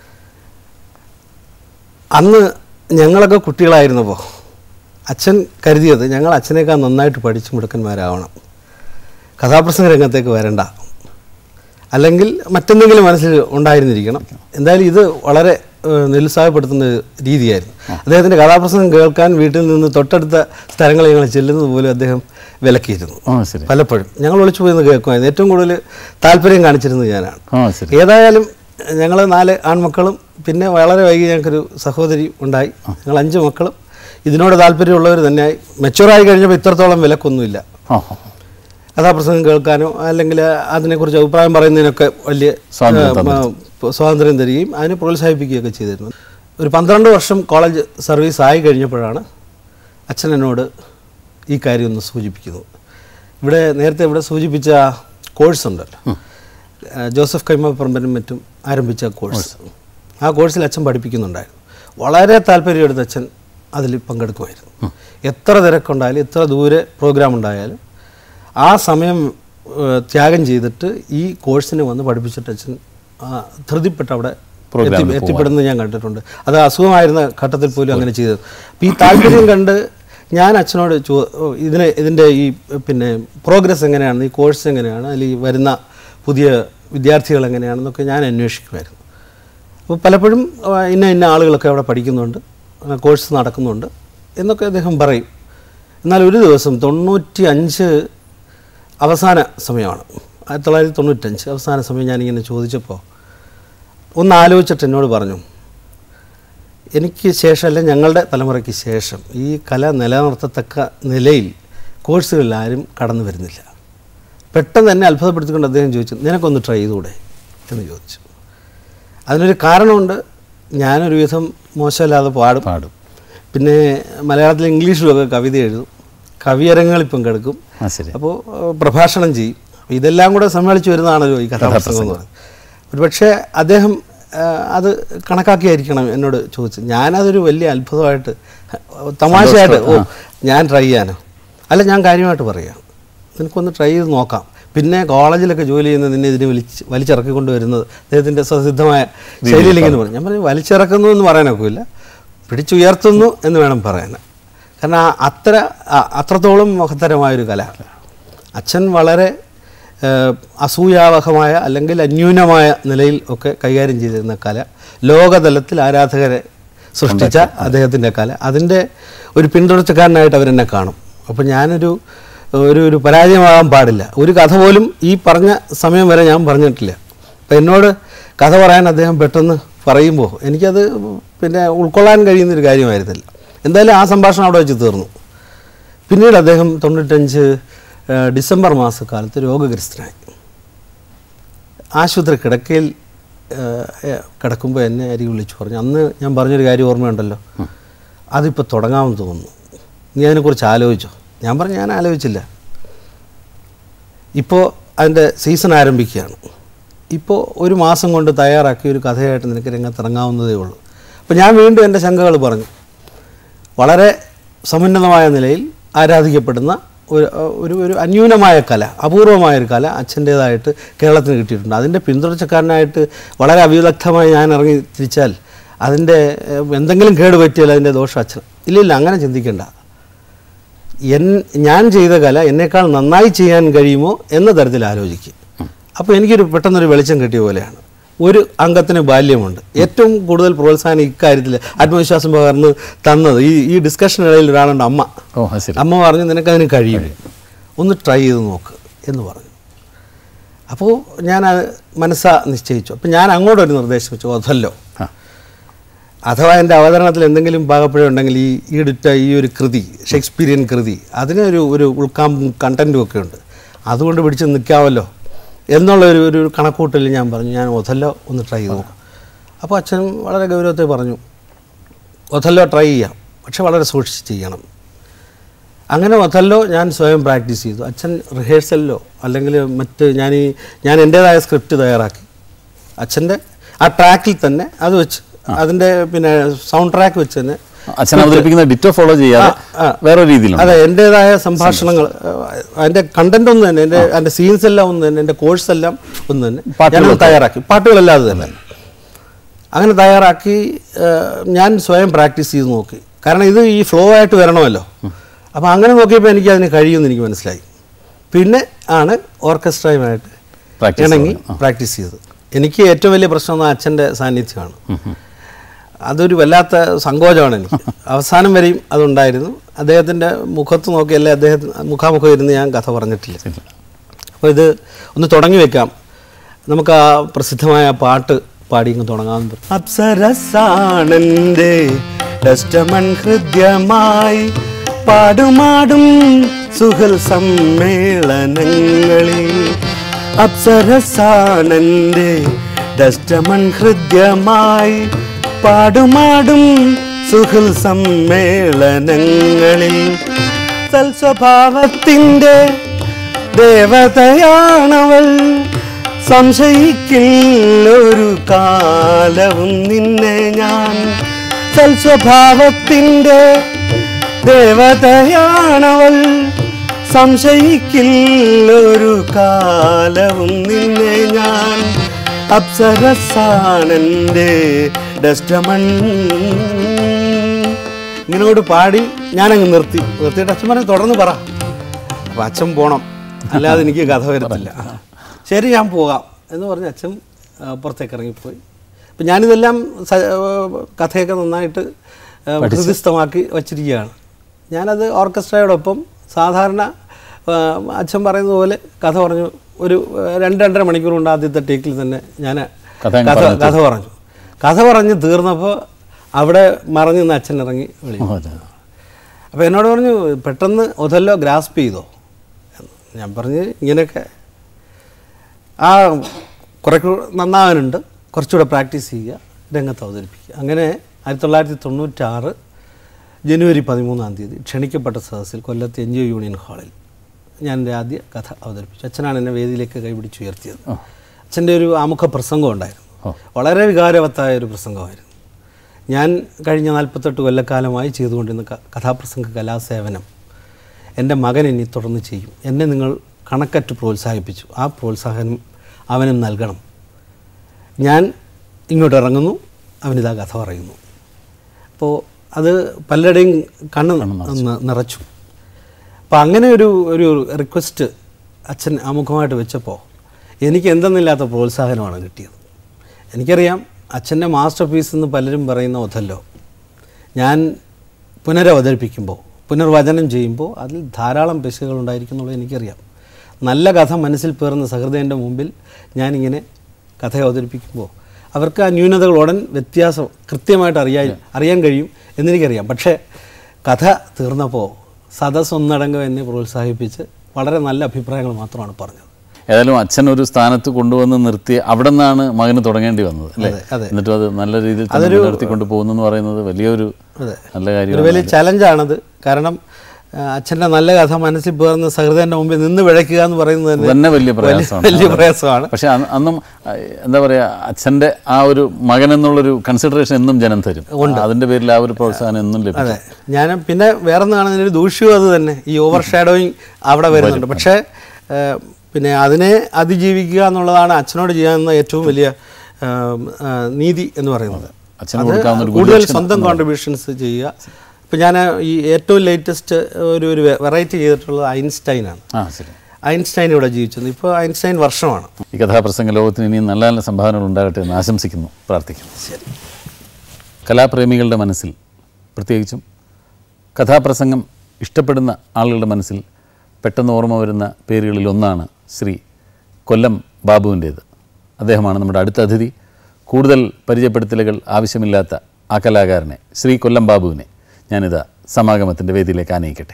അന്ന് ഞങ്ങളൊക്കെ കുട്ടികളായിരുന്നപ്പോൾ അച്ഛൻ കരുതിയത് ഞങ്ങൾ അച്ഛനേക്കാൾ നന്നായിട്ട് പഠിച്ചു മിടുക്കന്മാരാവണം കഥാപ്രസംഗ രംഗത്തേക്ക് വരണ്ട അല്ലെങ്കിൽ മറ്റെന്തെങ്കിലും മനസ്സിൽ ഉണ്ടായിരുന്നിരിക്കണം എന്തായാലും ഇത് വളരെ ഏഹ്, നിരുത്സാഹപ്പെടുത്തുന്ന ഒരു രീതിയായിരുന്നു അദ്ദേഹത്തിൻ്റെ കഥാപ്രസംഗം കേൾക്കാൻ വീട്ടിൽ നിന്ന് തൊട്ടടുത്ത സ്ഥലങ്ങളിൽ ഞങ്ങൾ ചെല്ലുന്നത് പോലും അദ്ദേഹം വിലക്കിയിരുന്നു ആ ശരി പലപ്പോഴും ഞങ്ങൾ ഒളിച്ചു പോയി കേൾക്കുമായിരുന്നു ഏറ്റവും കൂടുതൽ താല്പര്യം കാണിച്ചിരുന്നത് ഞാനാണ് ആ ശരി ഏതായാലും ഞങ്ങൾ നാല് ആൺമക്കളും പിന്നെ വളരെ വൈകി ഞങ്ങൾക്കൊരു സഹോദരി ഉണ്ടായി ഞങ്ങൾ അഞ്ച് മക്കളും ഇതിനോട് താല്പര്യമുള്ളവർ തന്നെയായി മെച്ചുവറായി കഴിഞ്ഞപ്പോൾ ഇത്രത്തോളം വിലക്കൊന്നുമില്ല ആ ആ. കഥാപ്രസംഗം കേൾക്കാനോ അല്ലെങ്കിൽ അതിനെക്കുറിച്ച് അഭിപ്രായം പറയുന്നതിനൊക്കെ വലിയ സ്വാതന്ത്ര്യം ഏഹ്, മ- സ്വാതന്ത്ര്യം തരികയും അതിനെ പ്രോത്സാഹിപ്പിക്കുകയൊക്കെ ചെയ്തിരുന്നു ഒരു പന്ത്രണ്ട് വർഷം കോളേജ് സർവീസ് ആയി കഴിഞ്ഞപ്പോഴാണ് അച്ഛൻ എന്നോട് ഈ കാര്യം ഒന്ന് സൂചിപ്പിക്കുന്നത് ഇവിടെ നേരത്തെ ഇവിടെ സൂചിപ്പിച്ച കോഴ്സ് ഉണ്ടല്ലോ ഏഹ്, ജോസഫ് കൈമപ്പറമ്പനും മറ്റും ആരംഭിച്ച കോഴ്സ് ആ കോഴ്സിൽ അച്ഛൻ പഠിപ്പിക്കുന്നുണ്ടായിരുന്നു വളരെ താല്പര്യമെടുത്ത് അച്ഛൻ അതിൽ പങ്കെടുക്കുമായിരുന്നു എത്ര തിരക്കുണ്ടായാലും എത്ര ദൂരെ പ്രോഗ്രാം ഉണ്ടായാലും ആ സമയം ഏഹ്, ത്യാഗം ചെയ്തിട്ട് ഈ കോഴ്സിന് വന്ന് പഠിപ്പിച്ചിട്ട് അച്ഛൻ ആ, ധൃതിപ്പെട്ട് അവിടെ പ്രോഗ്രാമിൽ എത്തി- എത്തിപ്പെടുന്നത് ഞാൻ കണ്ടിട്ടുണ്ട് അത് അസുഖമായിരുന്ന ഘട്ടത്തിൽ പോലും അങ്ങനെ ചെയ്തത് അപ്പം ഈ താല്പര്യം കണ്ട് ഞാൻ അച്ഛനോട് ചോ ഓ, ഇതിനെ ഇതിൻ്റെ ഈ പിന്നെ പ്രോഗ്രസ് എങ്ങനെയാണ് ഈ കോഴ്സ് എങ്ങനെയാണ് അല്ലെങ്കിൽ ഈ വരുന്ന പുതിയ വിദ്യാർത്ഥികൾ എങ്ങനെയാണെന്നൊക്കെ ഞാൻ അന്വേഷിക്കുമായിരുന്നു അപ്പോൾ പലപ്പോഴും ആ, ഇന്ന ഇന്ന ആളുകളൊക്കെ അവിടെ പഠിക്കുന്നുണ്ട് ആ, കോഴ്സ് നടക്കുന്നുണ്ട് എന്നൊക്കെ അദ്ദേഹം പറയും എന്നാൽ ഒരു ദിവസം തൊണ്ണൂറ്റി അഞ്ച് അവസാന സമയമാണ് ആയിരത്തി തൊള്ളായിരത്തി തൊണ്ണൂറ്റഞ്ച് അവസാന സമയം ഞാനിങ്ങനെ ചോദിച്ചപ്പോൾ ഒന്ന് ആലോചിച്ചിട്ട് എന്നോട് പറഞ്ഞു എനിക്ക് ശേഷമല്ല ഞങ്ങളുടെ തലമുറയ്ക്ക് ശേഷം ഈ കല നിലനിർത്തത്തക്ക നിലയിൽ കോഴ്സുകളിൽ ആരും കടന്നു വരുന്നില്ല പെട്ടെന്ന് എന്നെ അത്ഭുതപ്പെടുത്തിക്കൊണ്ട് അദ്ദേഹം ചോദിച്ചു നിനക്കൊന്ന് ട്രൈ ചെയ്തുകൂടെ എന്ന് ചോദിച്ചു അതിനൊരു കാരണമുണ്ട് ഞാനൊരു വിധം മോശമല്ലാതെ പാടും പാടും പിന്നെ മലയാളത്തിൽ ഇംഗ്ലീഷിലുമൊക്കെ കവിത എഴുതും കവിയരങ്ങളിൽ പങ്കെടുക്കും ആ ശരി അപ്പോൾ പ്രഭാഷണം ചെയ്യും അപ്പോൾ ഇതെല്ലാം കൂടെ സമ്മേളിച്ച് വരുന്നതാണല്ലോ ഈ കഥാപ്രസംഗം എന്ന് പറയുന്നത് ഒരു പക്ഷേ അദ്ദേഹം ആ, അത് കണക്കാക്കിയായിരിക്കണം എന്നോട് ചോദിച്ചത് ഞാനതൊരു വലിയ അത്ഭുതമായിട്ട് തമാശയായിട്ട് ഓ ഞാൻ ട്രൈ ചെയ്യാനോ അല്ല ഞാൻ കാര്യമായിട്ട് പറയാം നിനക്കൊന്ന് ട്രൈ ചെയ്ത് നോക്കാം പിന്നെ കോളേജിലൊക്കെ ജോലി ചെയ്യുന്ന നിന്നെ ഇതിന് വലിച്ച് വലിച്ചിറക്കിക്കൊണ്ട് വരുന്നത് അദ്ദേഹത്തിൻ്റെ സ്വസിദ്ധമായ ശൈലിയിൽ ഇങ്ങനെ പറഞ്ഞു ഞാൻ പറഞ്ഞു വലിച്ചിറക്കുന്നു എന്ന് പറയാനൊക്കില്ല പിടിച്ചുയർത്തുന്നു എന്ന് വേണം പറയാൻ കാരണം ആ അത്ര ആ- അത്രത്തോളം മഹത്തരമായൊരു കല അച്ഛൻ വളരെ ഏഹ്, അസൂയാവഹമായ അല്ലെങ്കിൽ അന്യൂനമായ നിലയിൽ ഒക്കെ കൈകാര്യം ചെയ്തിരുന്ന കല ലോകതലത്തിൽ ആരാധകരെ സൃഷ്ടിച്ച അദ്ദേഹത്തിൻ്റെ കല അതിൻ്റെ ഒരു പിന്തുടർച്ചക്കാരനായിട്ട് അവരെന്നെ കാണും അപ്പോൾ ഞാനൊരു ഒരു ഒരു പരാജയമാകാൻ പാടില്ല ഒരു കഥ പോലും ഈ പറഞ്ഞ സമയം വരെ ഞാൻ പറഞ്ഞിട്ടില്ല അപ്പം എന്നോട് കഥ പറയാൻ അദ്ദേഹം പെട്ടെന്ന് പറയുമ്പോൾ എനിക്കത് പിന്നെ ഉൾക്കൊള്ളാൻ കഴിയുന്നൊരു കാര്യമായിരുന്നില്ല എന്തായാലും ആ സംഭാഷണം അവിടെ വെച്ച് തീർന്നു പിന്നീട് അദ്ദേഹം തൊണ്ണൂറ്റഞ്ച് ആ, ഡിസംബർ മാസക്കാലത്ത് രോഗഗ്രസ്തനായി ആശുപത്രി കിടക്കയിൽ ആ, ഏ, കിടക്കുമ്പോൾ എന്നെ അരി വിളിച്ചു പറഞ്ഞു അന്ന് ഞാൻ പറഞ്ഞൊരു കാര്യം ഓർമ്മയുണ്ടല്ലോ അതിപ്പോൾ തുടങ്ങാമെന്ന് തോന്നുന്നു നീ അതിനെക്കുറിച്ച് ആലോചിച്ചോ ഞാൻ പറഞ്ഞു ഞാൻ ആലോചിച്ചില്ല ഇപ്പോൾ അതിൻ്റെ സീസൺ ആരംഭിക്കുകയാണ് ഇപ്പോൾ ഒരു മാസം കൊണ്ട് തയ്യാറാക്കിയ ഒരു കഥയായിട്ട് നിനക്ക് രംഗത്തിറങ്ങാവുന്നതേ ഉള്ളൂ അപ്പോൾ ഞാൻ വീണ്ടും എൻ്റെ ശങ്കകൾ പറഞ്ഞു വളരെ സമുന്നതമായ നിലയിൽ ആരാധിക്കപ്പെടുന്ന ഒരു ഒരു ഒരു അന്യൂനമായ കല അപൂർവമായ ഒരു കല അച്ഛൻ്റേതായിട്ട് കേരളത്തിന് കിട്ടിയിട്ടുണ്ട് അതിൻ്റെ പിന്തുടർച്ചക്കാരനായിട്ട് വളരെ അവിദഗ്ധമായി ഞാൻ ഇറങ്ങി തിരിച്ചാൽ അതിൻ്റെ ഏഹ്, എന്തെങ്കിലും കേട് പറ്റിയാൽ അതിൻ്റെ ദോഷം അച്ഛൻ ഇല്ലില്ല അങ്ങനെ ചിന്തിക്കേണ്ട എൻ ഞാൻ ചെയ്ത കല എന്നേക്കാൾ നന്നായി ചെയ്യാൻ കഴിയുമോ എന്ന തരത്തിൽ ആലോചിക്കും അപ്പോൾ എനിക്കൊരു പെട്ടെന്നൊരു വെളിച്ചം കിട്ടിയ പോലെയാണ് ഒരു അംഗത്തിന് ബാല്യമുണ്ട് ഏറ്റവും കൂടുതൽ പ്രോത്സാഹനം ഇക്കാര്യത്തിൽ ആത്മവിശ്വാസം പകർന്ന് തന്നത് ഈ ഈ ഡിസ്കഷനിടയിൽ ഒരാളുണ്ട് അമ്മ ഓ അത് ശരി അമ്മ പറഞ്ഞു നിനക്കതിന് കഴിയും ഒന്ന് ട്രൈ ചെയ്ത് നോക്ക് എന്ന് പറഞ്ഞു അപ്പോൾ ഞാൻ അത് മനസ്സാ നിശ്ചയിച്ചു അപ്പം ഞാൻ അങ്ങോട്ടൊരു നിർദ്ദേശം വെച്ചു ഒഥല്ലോ ആ. അഥവാ എൻ്റെ അവതരണത്തിൽ എന്തെങ്കിലും പാകപ്പിഴ ഉണ്ടെങ്കിൽ ഈ ഈടുറ്റ ഈ ഒരു കൃതി ഷേക്സ്പീരിയൻ കൃതി അതിനൊരു ഒരു ഉൾക്കാമ്പും കണ്ടൻറ്റും ഒക്കെ ഉണ്ട് അതുകൊണ്ട് പിടിച്ച് നിൽക്കാമല്ലോ എന്നുള്ള ഒരു ഒരു കണക്കൂട്ടൽ ഞാൻ പറഞ്ഞു ഞാൻ ഒഥല്ലോ ഒന്ന് ട്രൈ ചെയ്ത് നോക്കാം അപ്പോൾ അച്ഛൻ വളരെ ഗൗരവത്തിൽ പറഞ്ഞു ഒഥല്ലോ ട്രൈ ചെയ്യാം പക്ഷെ വളരെ സൂക്ഷിച്ച് ചെയ്യണം അങ്ങനെ ഒഥല്ലോ ഞാൻ സ്വയം പ്രാക്ടീസ് ചെയ്തു അച്ഛൻ റിഹേഴ്സലിലോ അല്ലെങ്കിൽ മറ്റ് ഞാൻ ഈ ഞാൻ എൻ്റേതായ സ്ക്രിപ്റ്റ് തയ്യാറാക്കി അച്ഛൻ്റെ ആ ട്രാക്കിൽ തന്നെ അത് വെച്ച് അതിൻ്റെ പിന്നെ സൗണ്ട് ട്രാക്ക് വെച്ച് തന്നെ അച്ഛൻ അവതരിപ്പിക്കുന്ന ഡിറ്റോ ഫോളോ ചെയ്യാതെ ആ. വേറെ രീതിയിലുണ്ട് അതെ എൻ്റേതായ സംഭാഷണങ്ങൾ അതിൻ്റെ കണ്ടന്റ് ഒന്ന് തന്നെ എൻ്റെ എൻ്റെ സീൻസ് എല്ലാം ഒന്ന് തന്നെ എൻ്റെ കോഴ്സ് എല്ലാം ഒന്ന് തന്നെ പാട്ടുകളൊക്കെ? ഞാനത് തയ്യാറാക്കി പാട്ടുകളല്ലാതെ തന്നെ അങ്ങനെ തയ്യാറാക്കി ഏഹ്, ഞാൻ സ്വയം പ്രാക്ടീസ് ചെയ്ത് നോക്കി കാരണം ഇത് ഈ ഫ്ലോ ആയിട്ട് വരണമല്ലോ അപ്പോൾ അങ്ങനെ നോക്കിയപ്പോൾ എനിക്ക് അതിന് കഴിയുമെന്ന് എനിക്ക് മനസ്സിലായി പിന്നെ ആണ് ഓർക്കസ്ട്രയുമായിട്ട് Practice ഇണങ്ങി തുടങ്ങി. പ്രാക്ടീസ് ചെയ്തത് എനിക്ക് ഏറ്റവും വലിയ പ്രശ്നം എന്ന് അച്ഛൻ്റെ സാന്നിധ്യമാണ് അതൊരു വല്ലാത്ത സങ്കോചമാണ് എനിക്ക് അവസാനം വരെയും അതുണ്ടായിരുന്നു അദ്ദേഹത്തിൻ്റെ മുഖത്ത് നോക്കിയല്ലേ അദ്ദേഹത്തിന് മുഖാമുഖം ഇരുന്ന് ഞാൻ കഥ പറഞ്ഞിട്ടില്ല അപ്പോൾ ഇത് ഒന്ന് തുടങ്ങി വെക്കാം നമുക്ക് ആ പ്രസിദ്ധമായ പാട്ട് പാടി ഇങ്ങ് തുടങ്ങാമെന്ന് പറഞ്ഞു അപ്സരസാണന്റെ ഡസ്റ്റമൺ ഹൃദ്യമായി പാടുമാടും സുഹൽ സമ്മേളനങ്ങളിൽ അപ്സരസാണന്റെ ഡസ്റ്റമൺ ഹൃദ്യമായി പാടുമാടും സുഹൃൽ സമ്മേളനങ്ങളിൽ സൽസ്വഭാവത്തിൻ്റെ ദേവതയാണവൾ സംശയിക്കില്ലൊരു കാലവും നിന്നെ ഞാൻ സൽസ്വഭാവത്തിൻ്റെ ദേവതയാണവൾ സംശയിക്കില്ലൊരു കാലവും നിന്നെ ഞാൻ അപ്സരസാണെൻ്റെ ഡസ്റ്റമൺ ഇങ്ങനോട് പാടി ഞാനങ്ങ് നിർത്തി നിർത്തിയിട്ട് അച്ഛൻ പറഞ്ഞു തുടർന്ന് പറ അപ്പം അച്ഛൻ പോണം അല്ലാതെ എനിക്ക് കഥ വരത്തില്ല ശരി ഞാൻ പോകാം എന്ന് പറഞ്ഞ് അച്ഛൻ ആ, പുറത്തേക്ക് ഇറങ്ങിപ്പോയി അപ്പം ഞാനിതെല്ലാം സ- ആ, കഥയൊക്കെ നന്നായിട്ട് ആ, ഹൃദിസ്ഥമാക്കി വച്ചിരിക്കുകയാണ് ഞാനത് ഓർക്കസ്ട്രയോടൊപ്പം സാധാരണ ആ, അച്ഛൻ പറയുന്നത് പോലെ കഥ പറഞ്ഞു ഒരു ആ, രണ്ട് രണ്ടര മണിക്കൂർ കൊണ്ട് ആദ്യത്തെ ടേക്കിൽ തന്നെ ഞാൻ കഥ അങ്ങ് കഥ പറഞ്ഞു കഥ പറഞ്ഞു കഥ പറഞ്ഞ് തീർന്നപ്പോൾ അവിടെ മറഞ്ഞു നിന്ന് അച്ഛൻ ഇറങ്ങി വിളി ഓ, അതെ. അപ്പോൾ എന്നോട് പറഞ്ഞു പെട്ടെന്ന് ഒതല്ലോ ഗ്രാസ്പ് ചെയ്തോ എന്ന്. ഞാൻ പറഞ്ഞ് ഇങ്ങനെയൊക്കെ ആ കുറെ കൂടെ നന്നാവാനുണ്ട് കുറച്ചുകൂടെ പ്രാക്ടീസ് ചെയ്യുക രംഗത്ത് അവതരിപ്പിക്കുക അങ്ങനെ ആയിരത്തി തൊള്ളായിരത്തി തൊണ്ണൂറ്റാറ് ജനുവരി പതിമൂന്നാം തീയതി ക്ഷണിക്കപ്പെട്ട സദസ്സിൽ കൊല്ലത്ത് എൻ ജി ഒ യൂണിയൻ ഹാളിൽ ഞാൻ എൻ്റെ ആദ്യ കഥ അവതരിപ്പിച്ചു അച്ഛനാണ് എന്നെ വേദിയിലേക്ക് കൈപിടിച്ചുയർത്തിയത് അച്ഛൻ്റെ ഒരു ആമുഖ പ്രസംഗം ഉണ്ടായിരുന്നു വളരെ വികാരവത്തായ ഒരു പ്രസംഗമായിരുന്നു ഞാൻ കഴിഞ്ഞ നാൽപ്പത്തെട്ട് കൊല്ലക്കാലമായി ചെയ്തുകൊണ്ടിരുന്ന ക- കഥാപ്രസംഗ കലാസേവനം എൻ്റെ മകൻ ഇനി തുടർന്ന് ചെയ്യും എന്നെ നിങ്ങൾ കണക്കറ്റ് പ്രോത്സാഹിപ്പിച്ചു ആ പ്രോത്സാഹനം അവനും നൽകണം ഞാൻ ഇങ്ങോട്ട് ഇറങ്ങുന്നു അവനിതാ കഥ പറയുന്നു അപ്പോൾ അത് പലരുടെയും കണ്ണ് നി- നിറച്ചു അപ്പോൾ അങ്ങനെ ഒരു ഒരു റിക്വസ്റ്റ് അച്ഛൻ ആമുഖമായിട്ട് വെച്ചപ്പോൾ എനിക്ക് എന്തെന്നില്ലാത്ത പ്രോത്സാഹനമാണ് കിട്ടിയത് എനിക്കറിയാം അച്ഛൻ്റെ മാസ്റ്റർ പീസ് എന്ന് പലരും പറയുന്ന ഒഥല്ലോ ഞാൻ പുനരവതരിപ്പിക്കുമ്പോൾ പുനർവചനം ചെയ്യുമ്പോൾ അതിൽ ധാരാളം പിശകുകൾ ഉണ്ടായിരിക്കും എന്നുള്ളത് എനിക്കറിയാം നല്ല കഥ മനസ്സിൽ പേർന്ന സഹൃദയൻ്റെ മുമ്പിൽ ഞാനിങ്ങനെ കഥ അവതരിപ്പിക്കുമ്പോൾ അവർക്ക് ആ ന്യൂനതകൾ ഉടൻ വ്യത്യാസം കൃത്യമായിട്ട് അറിയാൻ അറിയാൻ കഴിയും എന്നെനിക്കറിയാം പക്ഷേ കഥ തീർന്നപ്പോൾ സദസ് ഒന്നടങ്കം എന്നെ പ്രോത്സാഹിപ്പിച്ച് വളരെ നല്ല അഭിപ്രായങ്ങൾ മാത്രമാണ് പറഞ്ഞത് ഏതായാലും അച്ഛൻ ഒരു സ്ഥാനത്ത് കൊണ്ടുവന്ന് നിർത്തി അവിടെ നിന്നാണ് മകന് തുടങ്ങേണ്ടി വന്നത് അല്ലേ അതെ, അതെ. എന്നിട്ടും അത് നല്ല രീതിയിൽ തന്നെ നിലനിർത്തിക്കൊണ്ട് പോകുന്നു എന്ന് പറയുന്നത് വലിയൊരു അതെ. നല്ല ഒരു കാര്യമാണ് വലിയ ചലഞ്ചാണത് കാരണം ആ, അച്ഛൻ്റെ നല്ല കഥ മനസ്സിൽ പേർന്ന സഹൃദയൻ്റെ മുമ്പിൽ നിന്ന് വിളയ്ക്കുക എന്ന് പറയുന്നത് തന്നെ തന്നെ വലിയ പ്രയാസമാണ് വലിയ പ്രയാസമാണ് പക്ഷെ അന്ന് അന്നും ആ, എന്താ പറയാ അച്ഛൻ്റെ ആ ഒരു മകൻ എന്നുള്ളൊരു കൺസിഡറേഷൻ എന്നും ജനം തരും അതിന്റെ പേരിൽ ആ ഒരു പ്രോത്സാഹനം എന്നും ലഭിക്കും അതെ ഞാൻ പിന്നെ വേറെ ഒന്ന് കാണുന്നതിന് ദൂഷ്യവും അത് തന്നെ ഈ ഓവർ ഷാഡോയിങ് അവിടെ വരുന്നുണ്ട് പക്ഷേ ആ, പിന്നെ അതിനെ അതിജീവിക്കുക എന്നുള്ളതാണ് അച്ഛനോട് ചെയ്യാവുന്ന ഏറ്റവും വലിയ ആ, ആ, നീതി എന്ന് പറയുന്നത് അച്ഛന് അത് കൊടുക്കാവുന്ന ഒരു കൂടുതൽ ഗുരുദക്ഷിണ സ്വന്തം കോൺട്രിബ്യൂഷൻസ് ചെയ്യുക ഇപ്പം ഞാൻ ഈ ഏറ്റവും ലേറ്റസ്റ്റ് ഒരു ഒരു വെറൈറ്റി ചെയ്തിട്ടുള്ളത് ഐൻസ്റ്റൈനാണ് ആ ശരി ഐൻസ്റ്റൈൻ ഇവിടെ ജീവിച്ചത് ഇപ്പോൾ ഐൻസ്റ്റൈൻ വർഷമാണ് ഈ കഥാപ്രസംഗ ലോകത്തിന് ഇനിയും നല്ല നല്ല സംഭാവനകൾ ഉണ്ടാകട്ടെ എന്ന് ആശംസിക്കുന്നു പ്രാർത്ഥിക്കുന്നു കലാപ്രേമികളുടെ മനസ്സിൽ പ്രത്യേകിച്ചും കഥാപ്രസംഗം ഇഷ്ടപ്പെടുന്ന ആളുകളുടെ മനസ്സിൽ പെട്ടെന്ന് ഓർമ്മ വരുന്ന പേരുകളിൽ ഒന്നാണ് ശ്രീ കൊല്ലം ബാബുവിൻ്റേത് അദ്ദേഹമാണ് നമ്മുടെ അടുത്ത അതിഥി കൂടുതൽ പരിചയപ്പെടുത്തലുകൾ ആവശ്യമില്ലാത്ത ആ കലാകാരനെ ശ്രീ കൊല്ലം ബാബുവിനെ ഞാനിതാ സമാഗമത്തിൻ്റെ വേദിയിലേക്ക് ആനയിക്കട്ടെ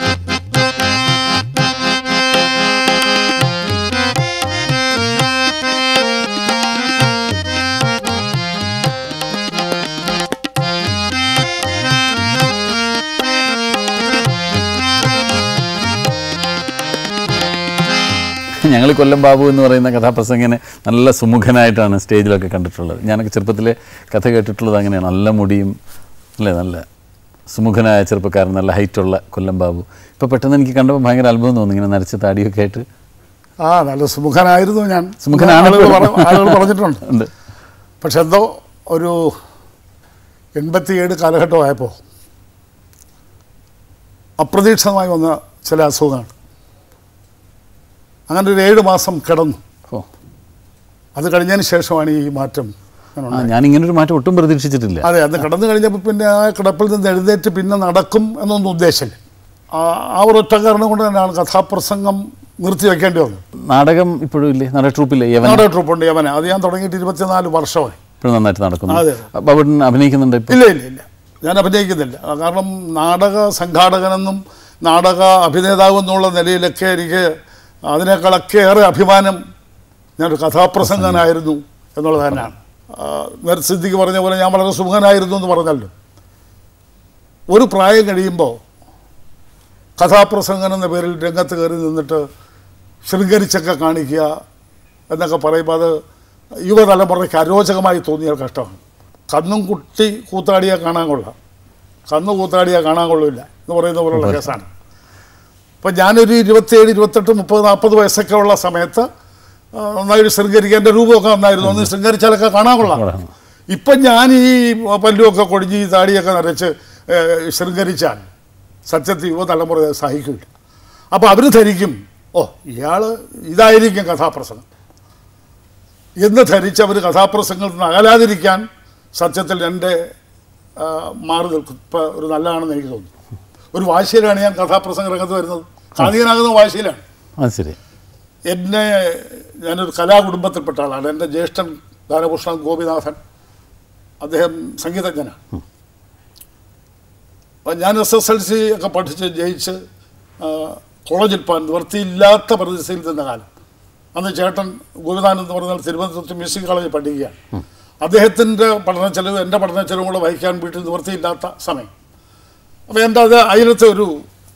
ഞങ്ങൾ കൊല്ലം ബാബു എന്ന് പറയുന്ന കഥാപ്രസംഗനെ നല്ല സുമുഖനായിട്ടാണ് സ്റ്റേജിലൊക്കെ കണ്ടിട്ടുള്ളത് ഞാനൊക്കെ ചെറുപ്പത്തിലെ കഥ കേട്ടിട്ടുള്ളത് അങ്ങനെയാണ് നല്ല മുടിയും അല്ലേ നല്ല സുമുഖനായ ചെറുപ്പക്കാരൻ നല്ല ഹൈറ്റുള്ള കൊല്ലം ബാബു ഇപ്പോൾ പെട്ടെന്ന് എനിക്ക് കണ്ടപ്പോൾ ഭയങ്കര അത്ഭുതം തോന്നി ഇങ്ങനെ നരച്ച താടിയൊക്കെ ആയിട്ട് ആ നല്ല സുമുഖനായിരുന്നു ഞാൻ സുമുഖനാണ് ആളുകൾ ഇപ്പോഴും. പറ- ആളുകൾ പറഞ്ഞിട്ടുണ്ട് ഉണ്ട് പക്ഷെ എന്തോ ഒരു എൺപത്തിയേഴ് കാലഘട്ടമായപ്പോൾ അപ്രതീക്ഷിതമായി വന്ന ചില അസുഖങ്ങൾ അങ്ങനെ ഒരു ഏഴ് മാസം കിടന്നു ഓ അത് കഴിഞ്ഞതിന് ശേഷമാണ് ഈ മാറ്റം ഞാൻ ആ ഞാൻ ഇങ്ങനൊരു മാറ്റം ഒട്ടും പ്രതീക്ഷിച്ചിട്ടില്ല അതെ അത് കിടന്നു കഴിഞ്ഞപ്പോൾ പിന്നെ ആ കിടപ്പിൽ നിന്ന് എഴുന്നേറ്റ് പിന്നെ നടക്കും എന്നൊന്നും ഉദ്ദേശമില്ല ആ- ആ ഒരൊറ്റ കാരണം കൊണ്ട് തന്നെയാണ് കഥാപ്രസംഗം നിർത്തി വെക്കേണ്ടി വന്നത് നാടകം ഇപ്പോഴും ഇല്ലേ നാടക ട്രൂപ്പില്ലേ യവൻ നാടക ട്രൂപ്പുണ്ട് യവന അത് ഞാൻ തുടങ്ങിയിട്ട് ഇരുപത്തിനാല് വർഷമായി ഇപ്പോഴും നന്നായിട്ട് നടക്കുന്നു അതെ. ബാബുട്ടൻ അഭിനയിക്കുന്നുണ്ട് ഇപ്പോൾ ഇല്ല ഇല്ല ഇല്ല ഞാൻ അഭിനയിക്കുന്നില്ല ആ, കാരണം നാടക സംഘാടകനെന്നും നാടക അഭിനേതാവ് എന്നുള്ള നിലയിലൊക്കെ എനിക്ക് അതിനേക്കാളൊക്കെ ഏറെ അഭിമാനം ഞാനൊരു കഥാപ്രസംഗനായിരുന്നു എന്നുള്ളത് തന്നെയാണ് ആ, നേരത്തെ സിദ്ദിഖ് പറഞ്ഞ പോലെ ഞാൻ വളരെ സുഖനായിരുന്നു എന്ന് പറഞ്ഞല്ലോ ഒരു പ്രായം കഴിയുമ്പോൾ കഥാപ്രസംഗൻ എന്ന പേരിൽ രംഗത്ത് കയറി നിന്നിട്ട് ശൃംഗരിച്ചൊക്കെ കാണിക്കുക എന്നൊക്കെ പറയുമ്പോൾ അത് യുവതലമുറയ്ക്ക് അരോചകമായി തോന്നിയ കഷ്ടമാണ് കണ്ണും കുട്ടി കൂത്താടിയെ കാണാൻ കൊള്ളാം കണ്ണ് കൂത്താടിയെ കാണാൻ കൊള്ളില്ല എന്ന് പറയുന്ന പോലുള്ള കേസാണ് അപ്പം ഞാനൊരു ഇരുപത്തിയേഴ് ഇരുപത്തെട്ട് മുപ്പത് നാൽപ്പത് വയസ്സൊക്കെ ഉള്ള സമയത്ത് ആ, നന്നായിട്ട് ശൃംഗരിക്കാൻ എൻ്റെ രൂപമൊക്കെ നന്നായിരുന്നു ഒന്ന് ശൃംഗരിച്ചാലൊക്കെ കാണാൻ കൊള്ളാം ഇപ്പം ഞാൻ ഈ പല്ലുമൊക്കെ കൊടിഞ്ഞ് ഈ താടിയൊക്കെ നരച്ച് ഏ, ശൃംഗരിച്ചാൽ സത്യത്തിൽ യുവതലമുറ അത് സഹിക്കില്ല അപ്പോൾ അവർ ധരിക്കും ഓ ഇയാൾ ഇതായിരിക്കും കഥാപ്രസംഗം എന്ന് ധരിച്ച് അവർ കഥാപ്രസംഗത്തിൽ നിന്ന് അകലാതിരിക്കാൻ സത്യത്തിൽ എൻ്റെ ആ, മാറി നിൽക്കും ഇപ്പം ഒരു നല്ലതാണെന്ന് എനിക്ക് തോന്നുന്നു ഒരു വാശിയിലാണ് ഞാൻ കഥാപ്രസംഗ രംഗത്ത് വരുന്നത് കാതികനാകുന്ന വാശിയിലാണ് അത് ശരി എന്നെ ഞാനൊരു കലാകുടുംബത്തിൽപ്പെട്ട ആളാണ് എൻ്റെ ജ്യേഷ്ഠൻ ഗാനഭൂഷൺ ഗോപിനാഥൻ അദ്ദേഹം സംഗീതജ്ഞനാണ് അപ്പം ഞാൻ എസ് എസ് എൽ സി ഒക്കെ പഠിച്ച് ജയിച്ച് ആ, കോളേജിൽ പോകാൻ നിവൃത്തിയില്ലാത്ത പ്രദേശയിൽ നിന്ന കാലം അന്ന് ചേട്ടൻ ഗോപിനാഥൻ എന്ന് പറഞ്ഞാൽ തിരുവനന്തപുരത്ത് മ്യൂസിക് കോളേജിൽ പഠിക്കുകയാണ് അദ്ദേഹത്തിൻ്റെ പഠന ചെലവ് എൻ്റെ പഠന ചെലവും കൂടെ വഹിക്കാൻ വീട്ടിൽ നിവൃത്തിയില്ലാത്ത സമയം അപ്പോൾ എൻ്റെ അത് അയലത്തെ ഒരു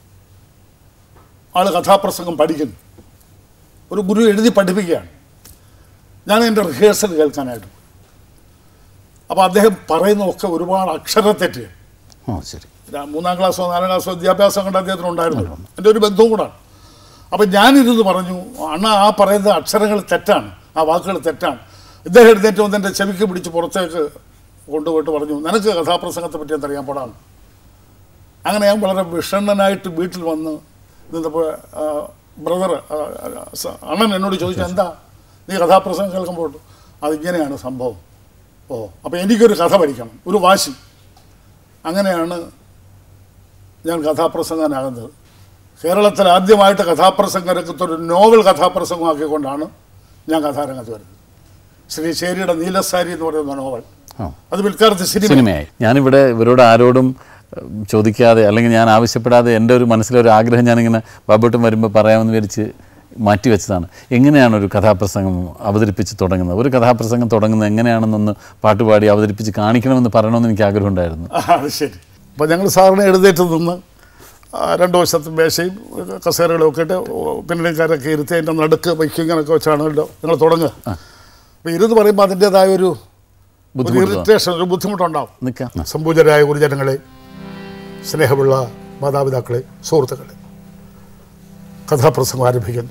ആൾ കഥാപ്രസംഗം പഠിക്കുന്നു ഒരു ഗുരു എഴുതി പഠിപ്പിക്കുകയാണ് ഞാൻ എൻ്റെ റിഹേഴ്സൽ കേൾക്കാനായിട്ട് പോയി. അപ്പോൾ അദ്ദേഹം പറയുന്നതൊക്കെ ഒരുപാട് അക്ഷരത്തെറ്റ് ഓ ശരി ര- മൂന്നാം ക്ലാസ്സോ നാലാം ക്ലാസ്സോ വിദ്യാഭ്യാസം കൊണ്ട് അദ്ദേഹത്തിന് ഉണ്ടായിരുന്നു എൻ്റെ ഒരു ബന്ധവും കൂടാണ് അപ്പം ഞാനിരുന്ന് പറഞ്ഞു അണ്ണ ആ പറയുന്ന അക്ഷരങ്ങൾ തെറ്റാണ് ആ വാക്കുകൾ തെറ്റാണ് ഇദ്ദേഹം എഴുന്നേറ്റ് വന്ന് എൻ്റെ ചെവിക്ക് പിടിച്ച് പുറത്തേക്ക് കൊണ്ടുപോയിട്ട് പറഞ്ഞു നിനക്ക് കഥാപ്രസംഗത്തെ പറ്റി എന്തറിയാൻ പോടാണ് അങ്ങനെ ഞാൻ വളരെ വിഷണ്ണനായിട്ട് വീട്ടിൽ വന്ന് നിന്നപ്പോൾ ബ്രദർ അണ്ണൻ എന്നോട് ചോദിച്ചു എന്താ നീ കഥാപ്രസംഗം കേൾക്കുമ്പോൾ അതിങ്ങനെയാണ് സംഭവം ഓ അപ്പോൾ എനിക്കൊരു കഥ പഠിക്കണം ഒരു വാശി അങ്ങനെയാണ് ഞാൻ കഥാപ്രസംഗനാകുന്നത് കേരളത്തിൽ ആദ്യമായിട്ട് കഥാപ്രസംഗ രംഗത്ത് ഒരു നോവൽ കഥാപ്രസംഗമാക്കിക്കൊണ്ടാണ് ഞാൻ കഥാരംഗത്ത് വരുന്നത് ശ്രീ ശേരിയുടെ നീലസാരി എന്ന് പറയുന്ന നോവൽ ആ അത് പിൽക്കാലത്ത് സിനിമ സിനിമയായി ഞാനിവിടെ ഇവരോട് ആരോടും ഉം, ചോദിക്കാതെ അല്ലെങ്കിൽ ഞാൻ ആവശ്യപ്പെടാതെ എൻ്റെ ഒരു മനസ്സിലൊരു ആഗ്രഹം ഞാനിങ്ങനെ ബാബുട്ടും വരുമ്പോൾ പറയാമെന്ന് വിചാരിച്ച് മാറ്റിവെച്ചതാണ് എങ്ങനെയാണ് ഒരു കഥാപ്രസംഗം അവതരിപ്പിച്ച് തുടങ്ങുന്നത് ഒരു കഥാപ്രസംഗം തുടങ്ങുന്നത് എങ്ങനെയാണെന്നൊന്ന് പാട്ടുപാടി അവതരിപ്പിച്ച് കാണിക്കണമെന്ന് പറയണമെന്ന് എനിക്ക് ആഗ്രഹമുണ്ടായിരുന്നു ആ, അത് ശരി അപ്പോൾ ഞങ്ങൾ സാറിന് എഴുന്നേറ്റ് നിന്ന് ആ, രണ്ട് വശത്തും മേശയും കസേരകളും ഒക്കെ ഇട്ട് പിന്നണിക്കാരൊക്കെ ഇരുത്തി അതിൻ്റെ നടുക്ക് വയ്ക്കിങ്ങനൊക്കെ വെച്ചാണല്ലോ നിങ്ങൾ തുടങ്ങുക അപ്പോൾ ഇരുന്ന് പറയുമ്പോൾ അതിൻ്റേതായ ഒരു ഒരു ബുദ്ധിമുട്ട് ഇറിറ്റേഷൻ ഒരു ബുദ്ധിമുട്ടുണ്ടാവും നിൽക്കാം ആ. സംപൂജരായ ഗുരുജനങ്ങളെ സ്നേഹമുള്ള മാതാപിതാക്കളെ സുഹൃത്തുക്കളെ കഥാപ്രസംഗം ആരംഭിക്കുന്നു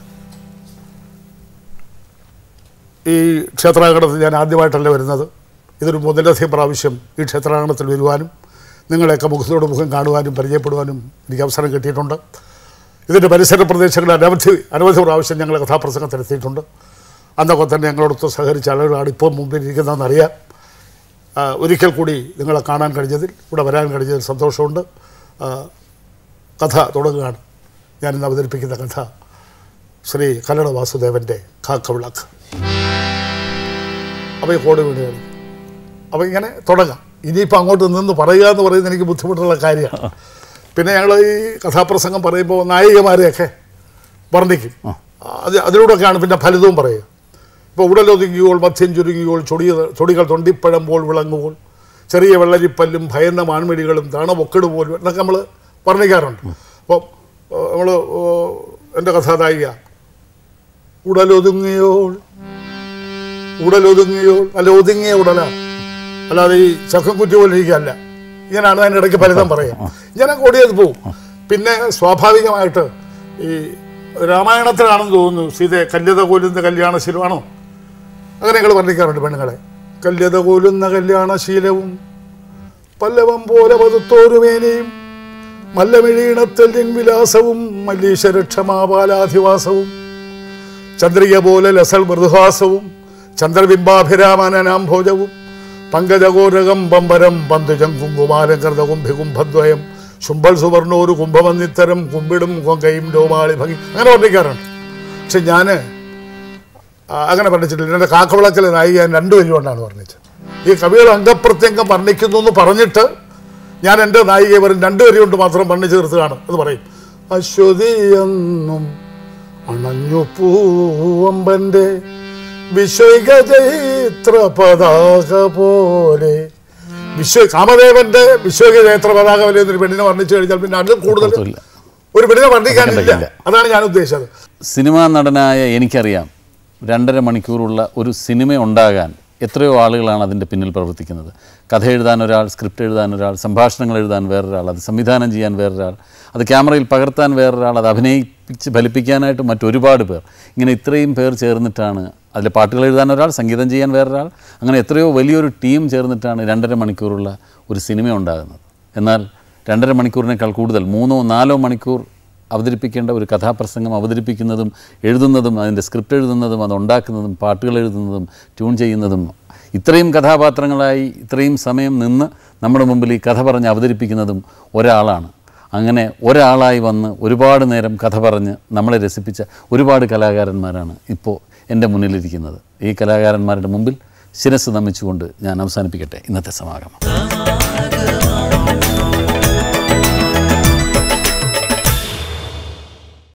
ഈ ക്ഷേത്രാങ്കണത്തിൽ ഞാൻ ആദ്യമായിട്ടല്ല വരുന്നത് ഇതൊരു മുതലധികം പ്രാവശ്യം ഈ ക്ഷേത്രാങ്കണത്തിൽ വരുവാനും നിങ്ങളെയൊക്കെ മുഖത്തോട് മുഖം കാണുവാനും പരിചയപ്പെടുവാനും എനിക്ക് അവസരം കിട്ടിയിട്ടുണ്ട് ഇതിൻ്റെ പരിസര പ്രദേശങ്ങളിൽ അനവധി അനവധി പ്രാവശ്യം ഞങ്ങൾ കഥാപ്രസംഗത്തിലെത്തിയിട്ടുണ്ട് അന്നൊക്കെ തന്നെ ഞങ്ങളോടൊത്ത് സഹകരിച്ച ആളുകളാണ് ഇപ്പോൾ മുമ്പിൽ ഇരിക്കുന്നതെന്നറിയാം ആ, ഒരിക്കൽ കൂടി നിങ്ങളെ കാണാൻ കഴിഞ്ഞതിൽ ഇവിടെ വരാൻ കഴിഞ്ഞതിൽ സന്തോഷമുണ്ട് ആ, കഥ തുടങ്ങുകയാണ് ഞാനിന്ന് അവതരിപ്പിക്കുന്ന കഥ ശ്രീ കല്ലട വാസുദേവൻ്റെ കാക്കവിളക്ക് അപ്പോൾ ഈ കോട് വീടുകയാണ് അപ്പോൾ ഇങ്ങനെ തുടങ്ങാം ഇനിയിപ്പോൾ അങ്ങോട്ട് നിന്ന് പറയുക എന്ന് പറയുന്നത് എനിക്ക് ബുദ്ധിമുട്ടുള്ള കാര്യമാണ് പിന്നെ ഞങ്ങൾ ഈ കഥാപ്രസംഗം പറയുമ്പോൾ നായികമാരെയൊക്കെ വർണ്ണിക്കും അത് അതിലൂടെയൊക്കെയാണ് പിന്നെ ഫലിതവും പറയുക ഇപ്പോൾ ഉടലൊതുങ്ങിയോൾ മധ്യം ചുരുങ്ങിയോൾ ചൊടിയ ചൊടികൾ തൊണ്ടിപ്പഴമ്പോൾ വിളങ്ങുമ്പോൾ ചെറിയ വെള്ളരിപ്പല്ലും ഭയന്ന മാൻമിടികളും താണമൊക്കെട് പോലും എന്നൊക്കെ നമ്മൾ വർണ്ണിക്കാറുണ്ട് അപ്പോൾ നമ്മൾ എൻ്റെ കഥാനായിക ഉടലൊതുങ്ങിയോൾ ഉടലൊതുങ്ങിയോൾ നല്ല ഒതുങ്ങിയ ഉടലാണ് അല്ലാതെ ഈ ചക്കക്കുറ്റി പോലെ ഇരിക്കുകയല്ല ഇങ്ങനെയാണ് അതിൻ്റെ ഇടയ്ക്ക് ഫലിതം പറയാം ഇങ്ങനെ ഓടിയത് പോവും പിന്നെ സ്വാഭാവികമായിട്ട് ഈ രാമായണത്തിലാണെന്ന് തോന്നുന്നു സീതയെ കല്യത കോലുന്ന കല്യാണശീലമാണോ അങ്ങനെ ഞങ്ങൾ വർണ്ണിക്കാറുണ്ട് പെണ്ണുങ്ങളെ കല്യത കോലുന്ന കല്യാണശീലവും പല്ലവം പോലെ പതുത്തോരുമേനയും മല്ലമിഴീണത്തെല്ലിൻ വിലാസവും മല്ലീശ്വരക്ഷമാപാലാധിവാസവും ചന്ദ്രിക പോലെ ലസൽ മൃദുഹാസവും ചന്ദ്രബിംബാഭിരാമനാം ഭോജവും പങ്കജഗോരകം പമ്പരം പന്തുജം കുങ്കുമാലകൃത കുംഭികുംഭദ്വയം ശുംഭൽ സുവർണോരു കുംഭവന്നിത്തരം കുമ്പിടും കൊങ്കയും ലോമാളി ഭംഗി അങ്ങനെ വർണ്ണിക്കാറുണ്ട് പക്ഷെ ഞാൻ അങ്ങനെ പറഞ്ഞിട്ടില്ല എൻ്റെ കാക്കവിളക്കിലെ നായിക ഞാൻ രണ്ടു വരി കൊണ്ടാണ് വർണ്ണിച്ചത് ഈ കവികൾ അംഗപ്രത്യംഗം വർണ്ണിക്കുന്നു എന്ന് പറഞ്ഞിട്ട് ഞാൻ എൻ്റെ നായികയെ വെറും രണ്ടു വരി കൊണ്ട് മാത്രം വർണ്ണിച്ചു തീർത്തതാണ് അത് പറയും അശ്വതിയെന്നും അണഞ്ഞു പൂവമ്പൻ്റെ വിശ്വൈക ചൈത്ര പതാക പോലെ വിശ്വ കാമദേവന്റെ വിശ്വൈക ചൈത്ര പതാക പോലെ എന്നൊരു പെണ്ണിനെ വർണ്ണിച്ചു കഴിഞ്ഞാൽ പിന്നെ അതിൽ കൂടുതൽ അർത്ഥമില്ല. ഒരു പെണ്ണിനെ വർണ്ണിക്കാനില്ല വർണ്ണിക്കാനില്ല. അതാണ് ഞാൻ ഉദ്ദേശിച്ചത് സിനിമാ നടനായ എനിക്കറിയാം രണ്ടര മണിക്കൂറുള്ള ഒരു സിനിമ ഉണ്ടാകാൻ എത്രയോ ആളുകളാണ് അതിൻ്റെ പിന്നിൽ പ്രവർത്തിക്കുന്നത് കഥ എഴുതാൻ ഒരാൾ സ്ക്രിപ്റ്റ് എഴുതാൻ ഒരാൾ സംഭാഷണങ്ങൾ എഴുതാൻ വേറൊരാൾ അത് സംവിധാനം ചെയ്യാൻ വേറൊരാൾ അത് ക്യാമറയിൽ പകർത്താൻ വേറൊരാൾ അത് അഭിനയിപ്പിച്ച് ഫലിപ്പിക്കാനായിട്ട് മറ്റൊരുപാട് പേർ ഇങ്ങനെ ഇത്രയും പേർ ചേർന്നിട്ടാണ് അതിൽ പാട്ടുകൾ എഴുതാൻ ഒരാൾ സംഗീതം ചെയ്യാൻ വേറൊരാൾ അങ്ങനെ എത്രയോ വലിയൊരു ടീം ചേർന്നിട്ടാണ് രണ്ടര മണിക്കൂറുള്ള ഒരു സിനിമ ഉണ്ടാകുന്നത് എന്നാൽ രണ്ടര മണിക്കൂറിനേക്കാൾ കൂടുതൽ മൂന്നോ നാലോ മണിക്കൂർ അവതരിപ്പിക്കേണ്ട ഒരു കഥാപ്രസംഗം അവതരിപ്പിക്കുന്നതും എഴുതുന്നതും അതിൻ്റെ സ്ക്രിപ്റ്റ് എഴുതുന്നതും അത് ഉണ്ടാക്കുന്നതും പാട്ടുകൾ എഴുതുന്നതും ട്യൂൺ ചെയ്യുന്നതും ഇത്രയും കഥാപാത്രങ്ങളായി ഇത്രയും സമയം നിന്ന് നമ്മുടെ മുമ്പിൽ ഈ കഥ പറഞ്ഞ് അവതരിപ്പിക്കുന്നതും ഒരാളാണ് അങ്ങനെ ഒരാളായി വന്ന് ഒരുപാട് നേരം കഥ പറഞ്ഞ് നമ്മളെ രസിപ്പിച്ച ഒരുപാട് കലാകാരന്മാരാണ് ഇപ്പോൾ എൻ്റെ മുന്നിലിരിക്കുന്നത് ഈ കലാകാരന്മാരുടെ മുമ്പിൽ ശിരസ് നമിച്ചുകൊണ്ട് ഞാൻ അവസാനിപ്പിക്കട്ടെ ഇന്നത്തെ സമാഗമം